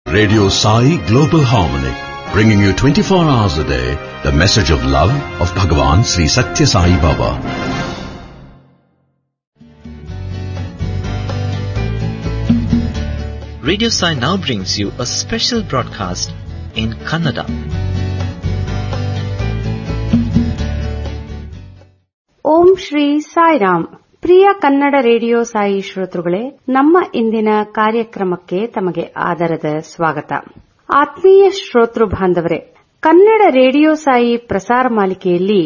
Radio Sai Global Harmony, bringing you 24 hours a day the message of love of Bhagavan Sri Satya Sai Baba. Radio Sai now brings you a special broadcast in Kannada. ಓಂ ಶ್ರೀ ಸಾಯಿರಾಮ್ ಪ್ರಿಯ Kannada radio Sai ಶ್ರೋತೃಗಳೇ ನಮ್ಮ ಇಂದಿನ ಕಾರ್ಯಕ್ರಮಕ್ಕೆ ತಮಗೆ ಆದರದ ಸ್ವಾಗತ ಆತ್ಮೀಯ ಶ್ರೋತೃ ಬಾಂಧವರೇ ಕನ್ನಡ ರೇಡಿಯೋ ಸಾಯಿ ಪ್ರಸಾರ ಮಾಲಿಕೆಯಲ್ಲಿ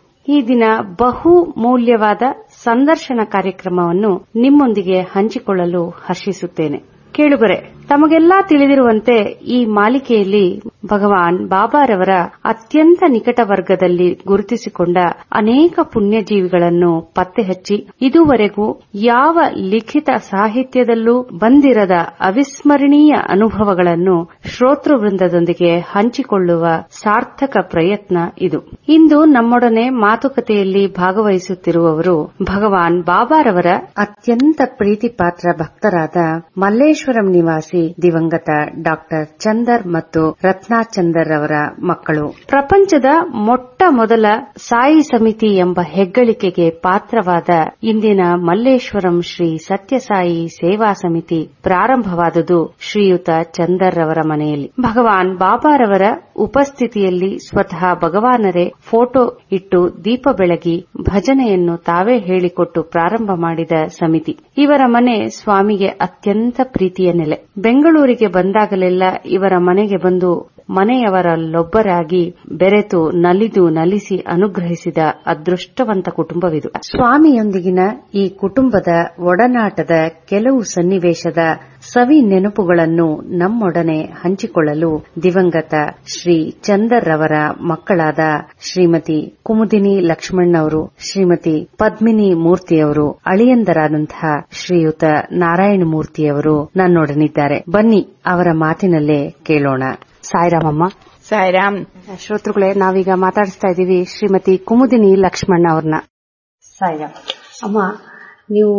ಈ ದಿನ ಬಹು ಮೌಲ್ಯವಾದ ಸಂದರ್ಶನ ಕಾರ್ಯಕ್ರಮವನ್ನು ನಿಮ್ಮೊಂದಿಗೆ ಹಂಚಿಕೊಳ್ಳಲು ಹರ್ಷಿಸುತ್ತೇನೆ ಕೇಳುಗರೆ ತಮಗೆಲ್ಲಾ ತಿಳಿದಿರುವಂತೆ ಈ ಮಾಲಿಕೆಯಲ್ಲಿ ಭಗವಾನ್ ಬಾಬಾರವರ ಅತ್ಯಂತ ನಿಕಟ ವರ್ಗದಲ್ಲಿ ಗುರುತಿಸಿಕೊಂಡ ಅನೇಕ ಪುಣ್ಯಜೀವಿಗಳನ್ನು ಪತ್ತೆ ಹಚ್ಚಿ ಇದುವರೆಗೂ ಯಾವ ಲಿಖಿತ ಸಾಹಿತ್ಯದಲ್ಲೂ ಬಂದಿರದ ಅವಿಸ್ಮರಣೀಯ ಅನುಭವಗಳನ್ನು ಶ್ರೋತೃ ವೃಂದದೊಂದಿಗೆ ಹಂಚಿಕೊಳ್ಳುವ ಸಾರ್ಥಕ ಪ್ರಯತ್ನ ಇದು ಇಂದು ನಮ್ಮೊಡನೆ ಮಾತುಕತೆಯಲ್ಲಿ ಭಾಗವಹಿಸುತ್ತಿರುವವರು ಭಗವಾನ್ ಬಾಬಾರವರ ಅತ್ಯಂತ ಪ್ರೀತಿಪಾತ್ರ ಭಕ್ತರಾದ ಮಲ್ಲೇಶ್ವರಂ ನಿವಾಸಿ ದಿವಂಗತ ಡಾಕ್ಟರ್ ಚಂದರ್ ಮತ್ತು ರತ್ನಾ ಚಂದರ್ ಅವರ ಮಕ್ಕಳು ಪ್ರಪಂಚದ ಮೊಟ್ಟ ಮೊದಲ ಸಾಯಿ ಸಮಿತಿ ಎಂಬ ಹೆಗ್ಗಳಿಕೆಗೆ ಪಾತ್ರವಾದ ಇಂದಿನ ಮಲ್ಲೇಶ್ವರಂ ಶ್ರೀ ಸತ್ಯಸಾಯಿ ಸೇವಾ ಸಮಿತಿ ಪ್ರಾರಂಭವಾದುದು ಶ್ರೀಯುತ ಚಂದರ್ ಅವರ ಮನೆಯಲ್ಲಿ ಭಗವಾನ್ ಬಾಬಾರವರ ಉಪಸ್ಥಿತಿಯಲ್ಲಿ ಸ್ವತಃ ಭಗವಾನರೇ ಫೋಟೋ ಇಟ್ಟು ದೀಪ ಬೆಳಗಿ ಭಜನೆಯನ್ನು ತಾವೇ ಹೇಳಿಕೊಟ್ಟು ಪ್ರಾರಂಭ ಮಾಡಿದ ಸಮಿತಿ ಇವರ ಮನೆ ಸ್ವಾಮಿಗೆ ಅತ್ಯಂತ ಪ್ರೀತಿಯ ನೆಲೆ ಬೆಂಗಳೂರಿಗೆ ಬಂದಾಗಲೆಲ್ಲ ಇವರ ಮನೆಗೆ ಬಂದು ಮನೆಯವರಲ್ಲೊಬ್ಬರಾಗಿ ಬೆರೆತು ನಲಿದು ನಲಿಸಿ ಅನುಗ್ರಹಿಸಿದ ಅದೃಷ್ಟವಂತ ಕುಟುಂಬವಿದು ಸ್ವಾಮಿಯೊಂದಿಗಿನ ಈ ಕುಟುಂಬದ ಒಡನಾಟದ ಕೆಲವು ಸನ್ನಿವೇಶದ ಸವಿ ನೆನಪುಗಳನ್ನು ನಮ್ಮೊಡನೆ ಹಂಚಿಕೊಳ್ಳಲು ದಿವಂಗತ ಶ್ರೀ ಚಂದರ್ ಅವರ ಮಕ್ಕಳಾದ ಶ್ರೀಮತಿ ಕುಮುದಿನಿ ಲಕ್ಷ್ಮಣ್ಣವರು ಶ್ರೀಮತಿ ಪದ್ಮಿನಿ ಮೂರ್ತಿಯವರು ಅಳಿಯಂದರಾದಂತಹ ಶ್ರೀಯುತ ನಾರಾಯಣ ಮೂರ್ತಿಯವರು ನನ್ನೊಡನಿದ್ದಾರೆ ಬನ್ನಿ ಅವರ ಮಾತಿನಲ್ಲೇ ಕೇಳೋಣ ಸಾಯಿರಾಮಮ್ಮ ಸಾಯಿರಾಮ್ ಶ್ರೋತೃಗಳೇ ನಾವೀಗ ಮಾತಾಡಿಸ್ತಾ ಇದ್ದೀವಿ ಶ್ರೀಮತಿ ಕುಮುದಿನಿ ಲಕ್ಷ್ಮಣ್ಣ ಅವ್ರನ್ನ ಸಾಯಿರಾಮ್ ಅಮ್ಮ ನೀವು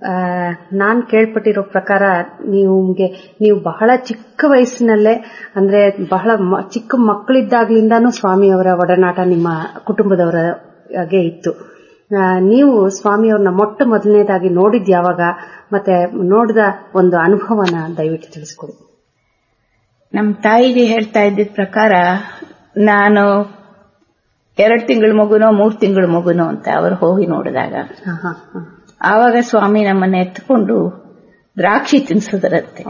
ನಾನ್ ಕೇಳ್ಪಟ್ಟಿರೋ ಪ್ರಕಾರ ನಿಮ್ಗೆ ನೀವು ಬಹಳ ಚಿಕ್ಕ ವಯಸ್ಸಿನಲ್ಲೇ ಅಂದ್ರೆ ಬಹಳ ಚಿಕ್ಕ ಮಕ್ಕಳಿದ್ದಾಗ್ಲಿಂದಾನು ಸ್ವಾಮಿಯವರ ಒಡನಾಟ ನಿಮ್ಮ ಕುಟುಂಬದವರಗೆ ಇತ್ತು ನೀವು ಸ್ವಾಮಿಯವ್ರನ್ನ ಮೊಟ್ಟ ಮೊದಲನೇದಾಗಿ ನೋಡಿದ್ ಯಾವಾಗ ಮತ್ತೆ ನೋಡಿದ ಒಂದು ಅನುಭವನ ದಯವಿಟ್ಟು ತಿಳಿಸ್ಕೊಡಿ ನಮ್ ತಾಯಿಗೆ ಹೇಳ್ತಾ ಇದ್ದಿದ ಪ್ರಕಾರ ನಾನು ಎರಡು ತಿಂಗಳ ಮಗುನೋ ಮೂರ್ ತಿಂಗಳ ಮಗುನೋ ಅಂತ ಅವರು ಹೋಗಿ ನೋಡಿದಾಗ ಆವಾಗ ಸ್ವಾಮಿ ನಮ್ಮನ್ನ ಎತ್ಕೊಂಡು ದ್ರಾಕ್ಷಿ ತಿನ್ಸೋದರಂತೆ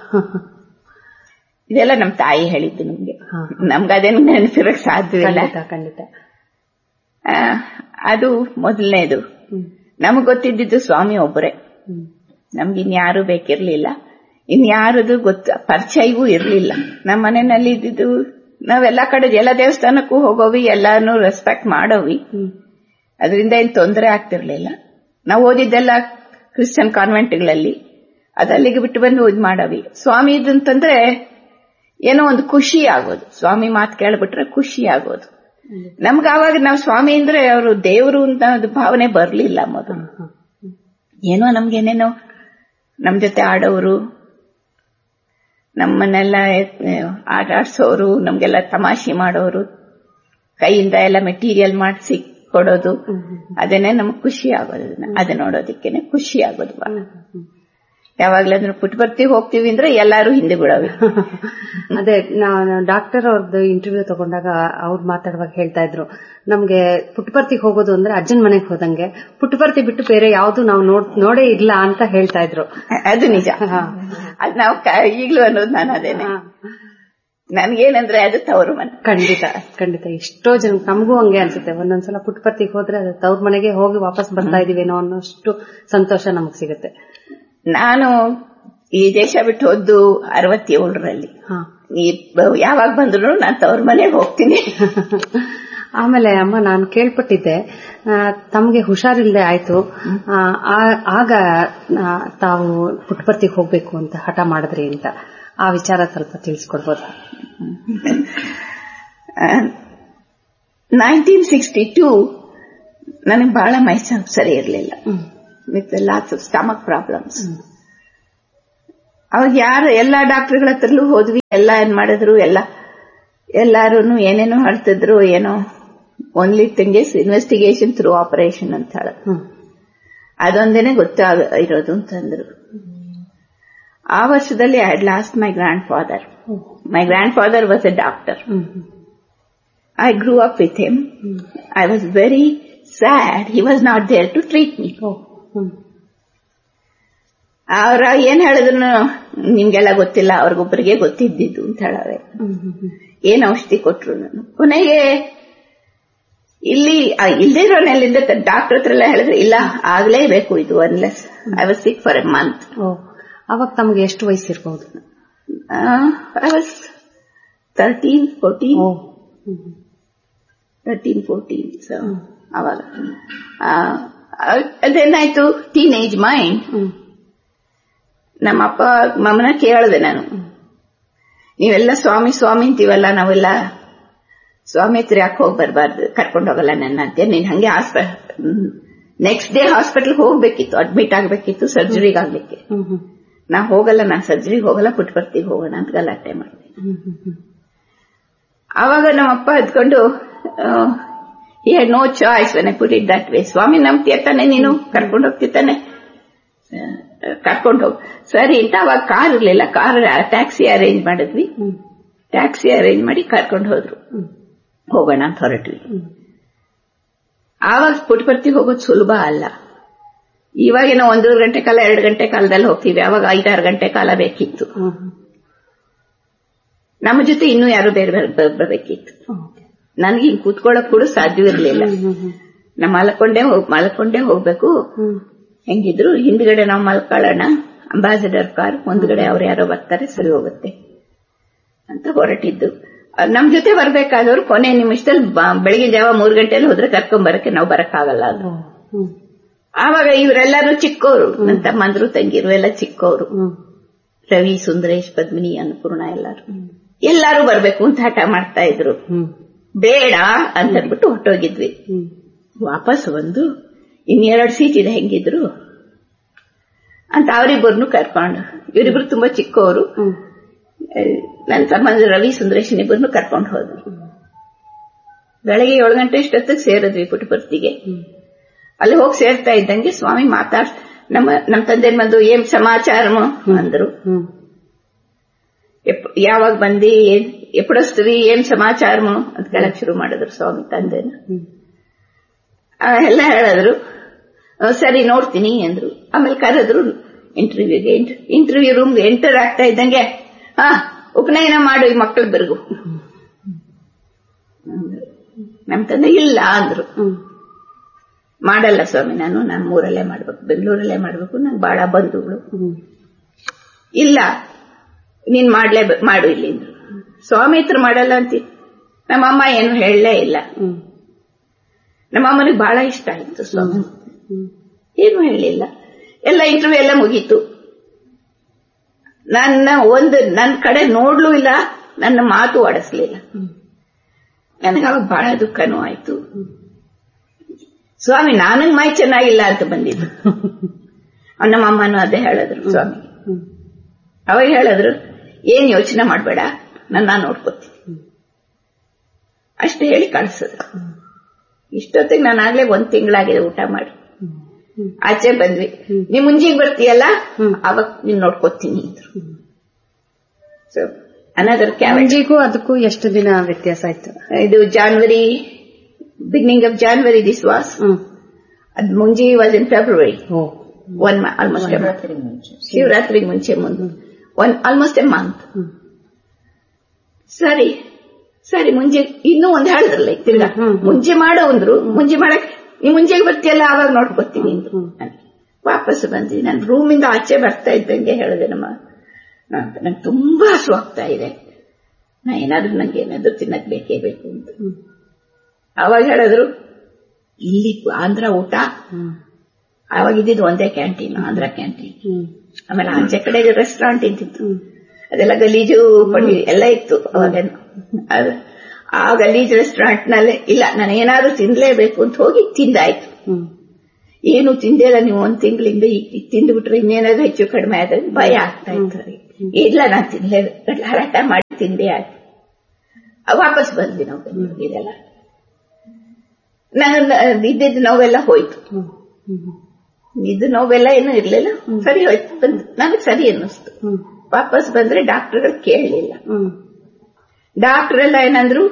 ಇದೆಲ್ಲ ನಮ್ ತಾಯಿ ಹೇಳಿದ್ದು ನಮ್ಗೆ ನಮ್ಗೆ ಅದೇನು ನೆನೆಸಿರಕ್ ಸಾಧ್ಯವಿಲ್ಲ ಖಂಡಿತ ಅದು ಮೊದಲನೇದು ನಮಗ್ ಗೊತ್ತಿದ್ದಿದ್ದು ಸ್ವಾಮಿ ಒಬ್ಬರೇ ನಮ್ಗೆ ಇನ್ಯಾರು ಬೇಕಿರ್ಲಿಲ್ಲ ಇನ್ಯಾರದು ಗೊತ್ತ ಪರಿಚಯವೂ ಇರ್ಲಿಲ್ಲ ನಮ್ಮ ಮನೆಯಲ್ಲಿ ಇದ್ದಿದ್ದು ನಾವೆಲ್ಲಾ ಕಡೆ ಎಲ್ಲ ದೇವಸ್ಥಾನಕ್ಕೂ ಹೋಗೋವಿ ಎಲ್ಲಾನು ರೆಸ್ಪೆಕ್ಟ್ ಮಾಡೋವಿ ಅದರಿಂದ ಏನ್ ತೊಂದರೆ ಆಗ್ತಿರ್ಲಿಲ್ಲ ನಾವು ಓದಿದ್ದೆಲ್ಲ ಕ್ರಿಶ್ಚಿಯನ್ ಕಾನ್ವೆಂಟ್ಗಳಲ್ಲಿ ಅದಲ್ಲಿಗೆ ಬಿಟ್ಟು ಬಂದು ಇದ್ ಮಾಡವಿ ಸ್ವಾಮಿ ಇದಂತಂದ್ರೆ ಏನೋ ಒಂದು ಖುಷಿ ಆಗೋದು ಸ್ವಾಮಿ ಮಾತು ಕೇಳ್ಬಿಟ್ರೆ ಖುಷಿ ಆಗೋದು ನಮ್ಗೆ ಆವಾಗ ನಾವು ಸ್ವಾಮಿ ಅಂದ್ರೆ ಅವರು ದೇವರು ಅಂತ ಒಂದು ಭಾವನೆ ಬರ್ಲಿಲ್ಲ ಮೊದಲು ಏನೋ ನಮ್ಗೇನೇನೋ ನಮ್ ಜೊತೆ ಆಡೋರು ನಮ್ಮನ್ನೆಲ್ಲ ಆಟ ಆಡ್ಸೋರು ನಮ್ಗೆಲ್ಲ ತಮಾಷೆ ಮಾಡೋರು ಕೈಯಿಂದ ಎಲ್ಲ ಮೆಟೀರಿಯಲ್ ಮಾಡಿಸಿ ಕೊಡೋದು ಅದನ್ನೇ ನಮಗ್ ಖುಷಿ ಆಗೋದು ಅದು ನೋಡೋದಕ್ಕೇನೆ ಖುಷಿ ಆಗೋದು ಯಾವಾಗ್ಲಾದ್ರೂ ಪುಟ್ಬರ್ತಿ ಹೋಗ್ತೀವಿ ಅಂದ್ರೆ ಎಲ್ಲಾರು ಹಿಂದೆ ಬಿಡೋವಿ ಅದೇ ನಾನು ಡಾಕ್ಟರ್ ಅವ್ರದ್ದು ಇಂಟರ್ವ್ಯೂ ತಗೊಂಡಾಗ ಅವ್ರು ಮಾತಾಡುವಾಗ ಹೇಳ್ತಾ ಇದ್ರು ನಮ್ಗೆ ಪುಟ್ಬರ್ತಿಗೆ ಹೋಗೋದು ಅಂದ್ರೆ ಅಜ್ಜನ್ ಮನೆಗೆ ಹೋದಂಗೆ ಪುಟ್ಬರ್ತಿ ಬಿಟ್ಟು ಬೇರೆ ಯಾವ್ದು ನಾವು ನೋಡೇ ಇಲ್ಲ ಅಂತ ಹೇಳ್ತಾ ಇದ್ರು ಅದು ನಿಜ ಅದ್ ನಾವು ಈಗ್ಲೂ ಅನ್ನೋದು ನಾನು ಅದೇನೆ ನನ್ಗೇನಂದ್ರೆ ಅದು ತವರು ಮನೆ ಖಂಡಿತ ಖಂಡಿತ ಎಷ್ಟೋ ಜನ ನಮಗೂ ಹಂಗೆ ಅನ್ಸುತ್ತೆ ಒಂದೊಂದ್ಸಲ ಪುಟ್ಪರ್ತಿಗೆ ಹೋದ್ರೆ ಅದು ತವ್ರ ಮನೆಗೆ ಹೋಗಿ ವಾಪಸ್ ಬರ್ತಾ ಇದೀವೇನೋ ಅನ್ನೋಷ್ಟು ಸಂತೋಷ ನಮಗ್ ಸಿಗುತ್ತೆ ನಾನು ಈ ದೇಶ ಬಿಟ್ಟು ಹೋದ್ದು ಅರವತ್ತೇಳರಲ್ಲಿ ಯಾವಾಗ ಬಂದ್ರು ನಾನು ತವ್ರ ಮನೆಗೆ ಹೋಗ್ತೀನಿ ಆಮೇಲೆ ಅಮ್ಮ ನಾನು ಕೇಳ್ಪಟ್ಟಿದ್ದೆ ತಮಗೆ ಹುಷಾರಿಲ್ಲದೆ ಆಯ್ತು ಆಗ ತಾವು ಪುಟ್ಪರ್ತಿಗೆ ಹೋಗ್ಬೇಕು ಅಂತ ಹಠ ಮಾಡಿದ್ರಿ ಅಂತ ಆ ವಿಚಾರ ಸ್ವಲ್ಪ ತಿಳಿಸ್ಕೊಡ್ಬೋದಾ ನೈನ್ಟೀನ್ ಸಿಕ್ಸ್ಟಿ ಟೂ ನನಗೆ ಬಹಳ ಮೈ ಸರಿ ಇರಲಿಲ್ಲ with lots of stomach problems ಅವಾಗ ಯಾರು ಎಲ್ಲಾ ಡಾಕ್ಟರ್ಗಳ ಹತ್ರಲೂ ಹೋದ್ವಿ ಎಲ್ಲ ಏನ್ ಮಾಡಿದ್ರು ಎಲ್ಲ ಎಲ್ಲಾರು ಏನೇನೋ ಹೇಳ್ತಿದ್ರು ಏನೋ only thing is investigation through operation ಅಂತ ಹೇಳ ಹ್ಮ್ ಅದೊಂದೇನೆ ಗೊತ್ತಾಗ ಇರೋದು ಅಂತಂದ್ರು ಆ ವರ್ಷದಲ್ಲಿ I had lost my grandfather my grandfather was a doctor hmm hmm I grew up with him I was very sad he was not there to treat me oh hmm ಅವ್ರ ಏನ್ ಹೇಳಿದ್ರು ನಿಮ್ಗೆಲ್ಲ ಗೊತ್ತಿಲ್ಲ ಅವ್ರಿಗೊಬ್ಬರಿಗೆ ಗೊತ್ತಿದ್ದಿದ್ದು ಅಂತ ಹೇಳವೆ ಹ್ಮ್ hmm ಹ್ಮ್ ಏನ್ ಔಷಧಿ ಕೊಟ್ರು ನಾನು ಕೊನೆಗೆ ಇಲ್ಲಿ ಆ, ಇಲ್ದೇ ಇರೋನೆಲ್ಲಿಂದ ಡಾಕ್ಟರ್ ಹತ್ರ ಎಲ್ಲ ಹೇಳಿದ್ರೆ ಇಲ್ಲ ಆಗ್ಲೇಬೇಕು ಇದು unless I was sick for a month oh ಅವಾಗ ತಮಗೆ ಎಷ್ಟು ವಯಸ್ಸಿರ್ಬಹುದು I was thirteen fourteen oh hmm hmm thirteen fourteen so ಅವಾಗ ಆ, ಅದೇನಾಯ್ತು ಟೀನ್ ಏಜ್ ಮೈಂಡ್ ಹ್ಮ್ ನಮ್ಮ ಅಪ್ಪ ಮಮ್ಮನ ಕೇಳಿದೆ ನಾನು ನೀವೆಲ್ಲ ಸ್ವಾಮಿ ಸ್ವಾಮಿ ಅಂತೀವಲ್ಲ ನಾವೆಲ್ಲ ಸ್ವಾಮಿ ಹತ್ರ ಯಾಕೆ ಹೋಗಿ ಬರಬಾರ್ದು ಕರ್ಕೊಂಡು ಹೋಗಲ್ಲ ನನ್ನ ಅಂತ ನೀನ್ ಹಂಗೆ ನೆಕ್ಸ್ಟ್ ಡೇ ಹಾಸ್ಪಿಟಲ್ ಹೋಗ್ಬೇಕಿತ್ತು ಅಡ್ಮಿಟ್ ಆಗ್ಬೇಕಿತ್ತು ಸರ್ಜರಿಗೆ ಆಗ್ಲಿಕ್ಕೆ ಹ್ಮ್ ಹ್ಮ್ ನಾ ಹೋಗಲ್ಲ ನಾ ಸರ್ಜರಿಗೆ ಹೋಗಲ್ಲ ಪುಟ್ಪರ್ತಿಗೆ ಹೋಗೋಣ ಅಂತ ಗಲಾಟೆ ಮಾಡಿದೆ ಹ್ಮ್ ಹ್ಮ್ ಹ್ಮ್ ಆವಾಗ ನಮ್ಮಪ್ಪ ಎದ್ಕೊಂಡು he had no choice when I put it that way Swami ನಂಬ್ತೀಯ ತಾನೆ ನೀನು ಕರ್ಕೊಂಡು ಹೋಗ್ತಿದ್ದಾನೆ ಕರ್ಕೊಂಡು ಹೋಗ್ ಸರಿ ಅಂತ ಅವಾಗ ಕಾರ್ ಇರ್ಲಿಲ್ಲ ಕಾರ್ ಟ್ಯಾಕ್ಸಿ ಅರೇಂಜ್ ಮಾಡಿದ್ವಿ ಹ್ಮ್ ಟ್ಯಾಕ್ಸಿ ಅರೇಂಜ್ ಮಾಡಿ ಕರ್ಕೊಂಡು ಹೋದ್ರು ಹ್ಮ್ ಹೋಗೋಣ ಅಂತ ಹೊರಟ್ವಿ ಹ್ಮ್ ಆವಾಗ ಪುಟ್ಪರ್ತಿ ಹೋಗೋದು ಸುಲಭ ಅಲ್ಲ ಇವಾಗೇನೋ ಒಂದೂವರೆ ಗಂಟೆ ಕಾಲ ಎರಡು ಗಂಟೆ ಕಾಲದಲ್ಲಿ ಹೋಗ್ತೀವಿ ಅವಾಗ ಐದಾರು ಗಂಟೆ ಕಾಲ ಬೇಕಿತ್ತು ಹ್ಮ್ ಹ್ಮ್ ನಮ್ಮ ಜೊತೆ ಇನ್ನೂ ಯಾರು ಬೇರೆ ಬೇರೆ ಬ- ಬರಬೇಕಿತ್ತು ಓಕೆ ನನಗೆ ಹಿಂಗ್ ಕೂತ್ಕೊಳ್ಳೋಕ್ ಕೂಡ ಸಾಧ್ಯವಿರ್ಲಿಲ್ಲ ಹ್ಮ್ ಹ್ಮ್ ನಾ ಮಲ್ಕೊಂಡೇ ಹೋಗ್ ಮಲ್ಕೊಂಡೇ ಹೋಗ್ಬೇಕು ಹ್ಮ್ ಹೆಂಗಿದ್ರು ಹಿಂದ್ಗಡೆ ನಾವು ಮಲ್ಕೊಳ್ಳೋಣ ಅಂಬಾಸಿಡರ್ ಕಾರ್ ಮುಂದ್ಗಡೆ ಅವ್ರು ಯಾರೋ ಬರ್ತಾರೆ ಸರಿ ಹೋಗುತ್ತೆ ಅಂತ ಹೊರಟಿದ್ದು ಅಹ್ ನಮ್ ಜೊತೆ ಬರ್ಬೇಕಾದವ್ರು ಕೊನೆ ನಿಮಿಷದಲ್ಲಿ ಬ- ಬೆಳಗಿನ ಜಾವ ಮೂರ್ ಗಂಟೆಯಲ್ಲಿ ಹೋದ್ರೆ ಕರ್ಕೊಂಡ್ ಬರಕ್ಕೆ ನಾವು ಬರಕ್ಕಾಗಲ್ಲ ಅದು ಓ ಹ್ಮ್ ಆವಾಗ ಇವರೆಲ್ಲರೂ ಚಿಕ್ಕವರು ನನ್ನ ತಮ್ಮಂದ್ರು ತಂಗಿರು ಎಲ್ಲ ಚಿಕ್ಕವರು ಹ್ಮ್ ರವಿ ಸುಂದರೇಶ್ ಪದ್ಮಿನಿ ಅನ್ನಪೂರ್ಣ ಎಲ್ಲಾರು ಎಲ್ಲಾರು ಬರ್ಬೇಕು ಅಂತ ಹಠ ಮಾಡ್ತಾ ಇದ್ರು ಹ್ಮ್ ಬೇಡ ಅಂತ ಅಂದ್ಬಿಟ್ಟು ಹೊಟ್ಟೋಗಿದ್ವಿ ಹ್ಮ್ ವಾಪಸ್ ಬಂದು ಇನ್ನೆರಡು ಸೀಟ್ ಇದೆ ಹೆಂಗಿದ್ರು ಅಂತ ಅವರಿಬ್ಬರನ್ನು ಕರ್ಕೊಂಡು ಇವರಿಬ್ರು ತುಂಬಾ ಚಿಕ್ಕವರು ಹ್ಮ್ ನನ್ನ ತಮ್ಮ ರವಿ ಸುಂದರೇಶ್ ಇಬ್ಬರನ್ನು ಕರ್ಕೊಂಡು ಹೋದ್ರು ಬೆಳಗ್ಗೆ ಏಳು ಗಂಟೆ ಇಷ್ಟೊತ್ತಿಗೆ ಸೇರಿದ್ವಿ ಪುಟಪರ್ತಿಗೆ ಹ್ಮ್ ಅಲ್ಲಿ ಹೋಗಿ ಸೇರ್ತಾ ಇದ್ದಂಗೆ ಸ್ವಾಮಿ ಮಾತಾಡ್ ನಮ್ಮ ನಮ್ಮ ತಂದೆ ಬಂದು ಏನ್ ಸಮಾಚಾರ ಅಂದ್ರು ಹ್ಮ್ ಎಪ್- ಯಾವಾಗ ಬಂದಿ ಏನ್ ಎಪ್ಪಡಸ್ತೀವಿ ಏನ್ ಸಮಾಚಾರ ಅಂತ ಕೇಳಕ್ ಶುರು ಮಾಡಿದ್ರು ಸ್ವಾಮಿ ತಂದೆನ ಹ್ಮ್ ಆ, ಎಲ್ಲ ಹೇಳಿದ್ರು ಆ, ಸರಿ ನೋಡ್ತೀನಿ ಅಂದ್ರು ಆಮೇಲೆ ಕರೆದ್ರು ಇಂಟರ್ವ್ಯೂಗೆ ಇಂಟರ್ವ್ಯೂ ರೂಮ್ಗೆ ಎಂಟರ್ ಆಗ್ತಾ ಇದ್ದಂಗೆ ಹಾ ಉಪನಯನ ಮಾಡು ಈ ಮಕ್ಕಳ ಬೆರಗು ನಮ್ ತಂದೆ ಇಲ್ಲ ಅಂದ್ರು ಹ್ಮ್ ಮಾಡಲ್ಲ ಸ್ವಾಮಿ ನಾನು ನಾನು ಊರಲ್ಲೇ ಮಾಡ್ಬೇಕು ಬೆಂಗಳೂರಲ್ಲೇ ಮಾಡ್ಬೇಕು ನಂಗೆ ಬಹಳ ಬಂಧುಗಳು ಹ್ಮ್ ಇಲ್ಲ ನೀನ್ ಮಾಡ್ಲೇ ಮಾಡು ಇಲ್ಲಿ ಅಂದ್ರು ಸ್ವಾಮಿ ಹತ್ರ ಮಾಡಲ್ಲ ಅಂತಿ ನಮ್ಮಮ್ಮ ಏನು ಹೇಳಲೇ ಇಲ್ಲ ಹ್ಮ್ ನಮ್ಮಮ್ಮನಿಗೆ ಬಹಳ ಇಷ್ಟ ಆಯ್ತು ಸ್ವಾಮಿ ಹ್ಮ್ ಏನು ಹೇಳಲಿಲ್ಲ ಎಲ್ಲ ಇಂಟರ್ವ್ಯೂ ಎಲ್ಲ ಮುಗೀತು ನನ್ನ ಒಂದು ನನ್ನ ಕಡೆ ನೋಡ್ಲೂ ಇಲ್ಲ ನನ್ನ ಮಾತು ಆಡಿಸ್ಲಿಲ್ಲ ಹ್ಮ್ ನನಗೆ ಅವಾಗ ಬಹಳ ದುಃಖನೂ ಆಯ್ತು ಸ್ವಾಮಿ ನನಗ್ ಮೈ ಚೆನ್ನಾಗಿಲ್ಲ ಅಂತ ಬಂದಿದ್ದು ನಮ್ಮ ಅಮ್ಮನೂ ಅದೇ ಹೇಳಿದ್ರು ಸ್ವಾಮಿ ಹ್ಮ್ ಅವಾಗ ಹೇಳಿದ್ರು ಏನ್ ಯೋಚನೆ ಮಾಡಬೇಡ ನನ್ನ ನೋಡ್ಕೋತೀನಿ ಅಷ್ಟೇ ಹೇಳಿ ಕಳಿಸಿದ್ರು ಇಷ್ಟೊತ್ತಿಗೆ ನಾನಾಗ್ಲೇ ಒಂದ್ ತಿಂಗಳಾಗಿದೆ ಊಟ ಮಾಡಿ ಹ್ಮ್ ಆಚೆ ಬಂದ್ವಿ ಹ್ಮ್. ನೀವ್ ಮುಂಜಿಗೆ ಬರ್ತೀಯಲ್ಲ ಹ್ಮ್. ಅವಾಗ ನೀನ್ ನೋಡ್ಕೋತೀನಿ ಅಂದ್ರು ಸೊ ಅನದರ್ ಕ್ಯಾವೆಂಜ್ ಮುಂಜಿಗೂ ಅದಕ್ಕೂ ಎಷ್ಟು ದಿನ ವ್ಯತ್ಯಾಸ ಆಯ್ತು ಇದು January beginning of January this was hmm ಅದ್ ಮುಂಜಿ was in February oh one almost ಶಿವರಾತ್ರಿಗೆ ಮುಂಚೆ ಮುಂದೆ one almost a month hmm ಸರಿ ಸರಿ ಮುಂಜೆ ಇನ್ನೂ ಒಂದ್ ಹೇಳಿದ್ರಲ್ಲ ಈಗ ತಿರ್ಗಾ ಹ್ಮ್, ಹ್ಮ್. ಮುಂಜೆ ಮಾಡೋ ಅಂದ್ರು ಮುಂಜೆ ಮಾಡಕ್ ನೀ ಮುಂಜೆಗೆ ಬರ್ತೀಯಲ್ಲ ಆವಾಗ ನೋಡ್ಕೊತೀನಿ ಅಂದ್ರು ಹ್ಮ್. ನಾನು ವಾಪಸ್ ಬಂದ್ವಿ ನಾನು ರೂಮಿಂದ ಆಚೆ ಬರ್ತಾ ಇದ್ದಂಗೆ ಹೇಳಿದೆ ನಮ್ಮ ನಂಗೆ ತುಂಬಾ ಹಸುವಾಗ್ತಾ ಇದೆ ನಾ ಏನಾದ್ರೂ ನಂಗೆ ಏನಾದ್ರೂ ತಿನ್ನಕ್ ಬೇಕೇ ಬೇಕು ಅಂತ ಹ್ಮ್ ಅವಾಗ ಹೇಳಿದ್ರು ಇಲ್ಲಿ ಆಂಧ್ರ ಊಟ ಹ್ಮ್ ಅವಾಗ ಇದ್ದಿದ್ದು ಒಂದೇ ಕ್ಯಾಂಟೀನ್ ಆಂಧ್ರ ಕ್ಯಾಂಟೀನ್ ಹ್ಮ್ ಆಮೇಲೆ ಆಚೆ ಕಡೆ ರೆಸ್ಟೋರೆಂಟ್ ಇದ್ದಿತ್ತು ಹ್ಮ್ ಅದೆಲ್ಲ ಗಲೀಜು ಪಡಿ ಎಲ್ಲ ಇತ್ತು ಅವಾಗ ಅದು ಆ ಗಲೀಜ್ ರೆಸ್ಟೋರೆಂಟ್ ನಲ್ಲಿ ಇಲ್ಲ ನಾನು ಏನಾದ್ರೂ ತಿನ್ಲೇಬೇಕು ಅಂತ ಹೋಗಿ ತಿಂದಾಯ್ತು ಹ್ಮ್ ಏನು ತಿಂದೇ ಇಲ್ಲ ನೀವು ಒಂದ್ ತಿಂಗಳಿಂದ ಈಗ ತಿಂದ್ಬಿಟ್ರೆ ಇನ್ನೇನಾದ್ರು ಹೆಚ್ಚು ಕಡಿಮೆ ಆದ್ರೆ ಭಯ ಆಗ್ತಾ ಇತ್ತು ಇಲ್ಲ ನಾನು ತಿನ್ಲೇ ಹರಾಟ ಮಾಡಿ ತಿಂದೇ ಆಯ್ತು ವಾಪಸ್ ಬಂದ್ವಿ ನಾವು ಬೆಂಗಳೂರಿಗೆಲ್ಲ ನಾನು ಇದ್ದಿದ್ದು ನೋವೆಲ್ಲ ಹೋಯ್ತು ಹ್ಮ್ ಹ್ಮ್ ಇದು ನೋವೆಲ್ಲ ಏನೂ ಇರ್ಲಿಲ್ಲ ಸರಿ ಹೋಯ್ತು ಬಂದು ನನಗೆ ಸರಿ ಅನ್ನಿಸ್ತು ಹ್ಮ್ ವಾಪಸ್ ಬಂದ್ರೆ ಡಾಕ್ಟರ್ಗಳು ಕೇಳಲಿಲ್ಲ ಹ್ಮ್ ಡಾಕ್ಟರ್ ಎಲ್ಲ ಏನಂದ್ರು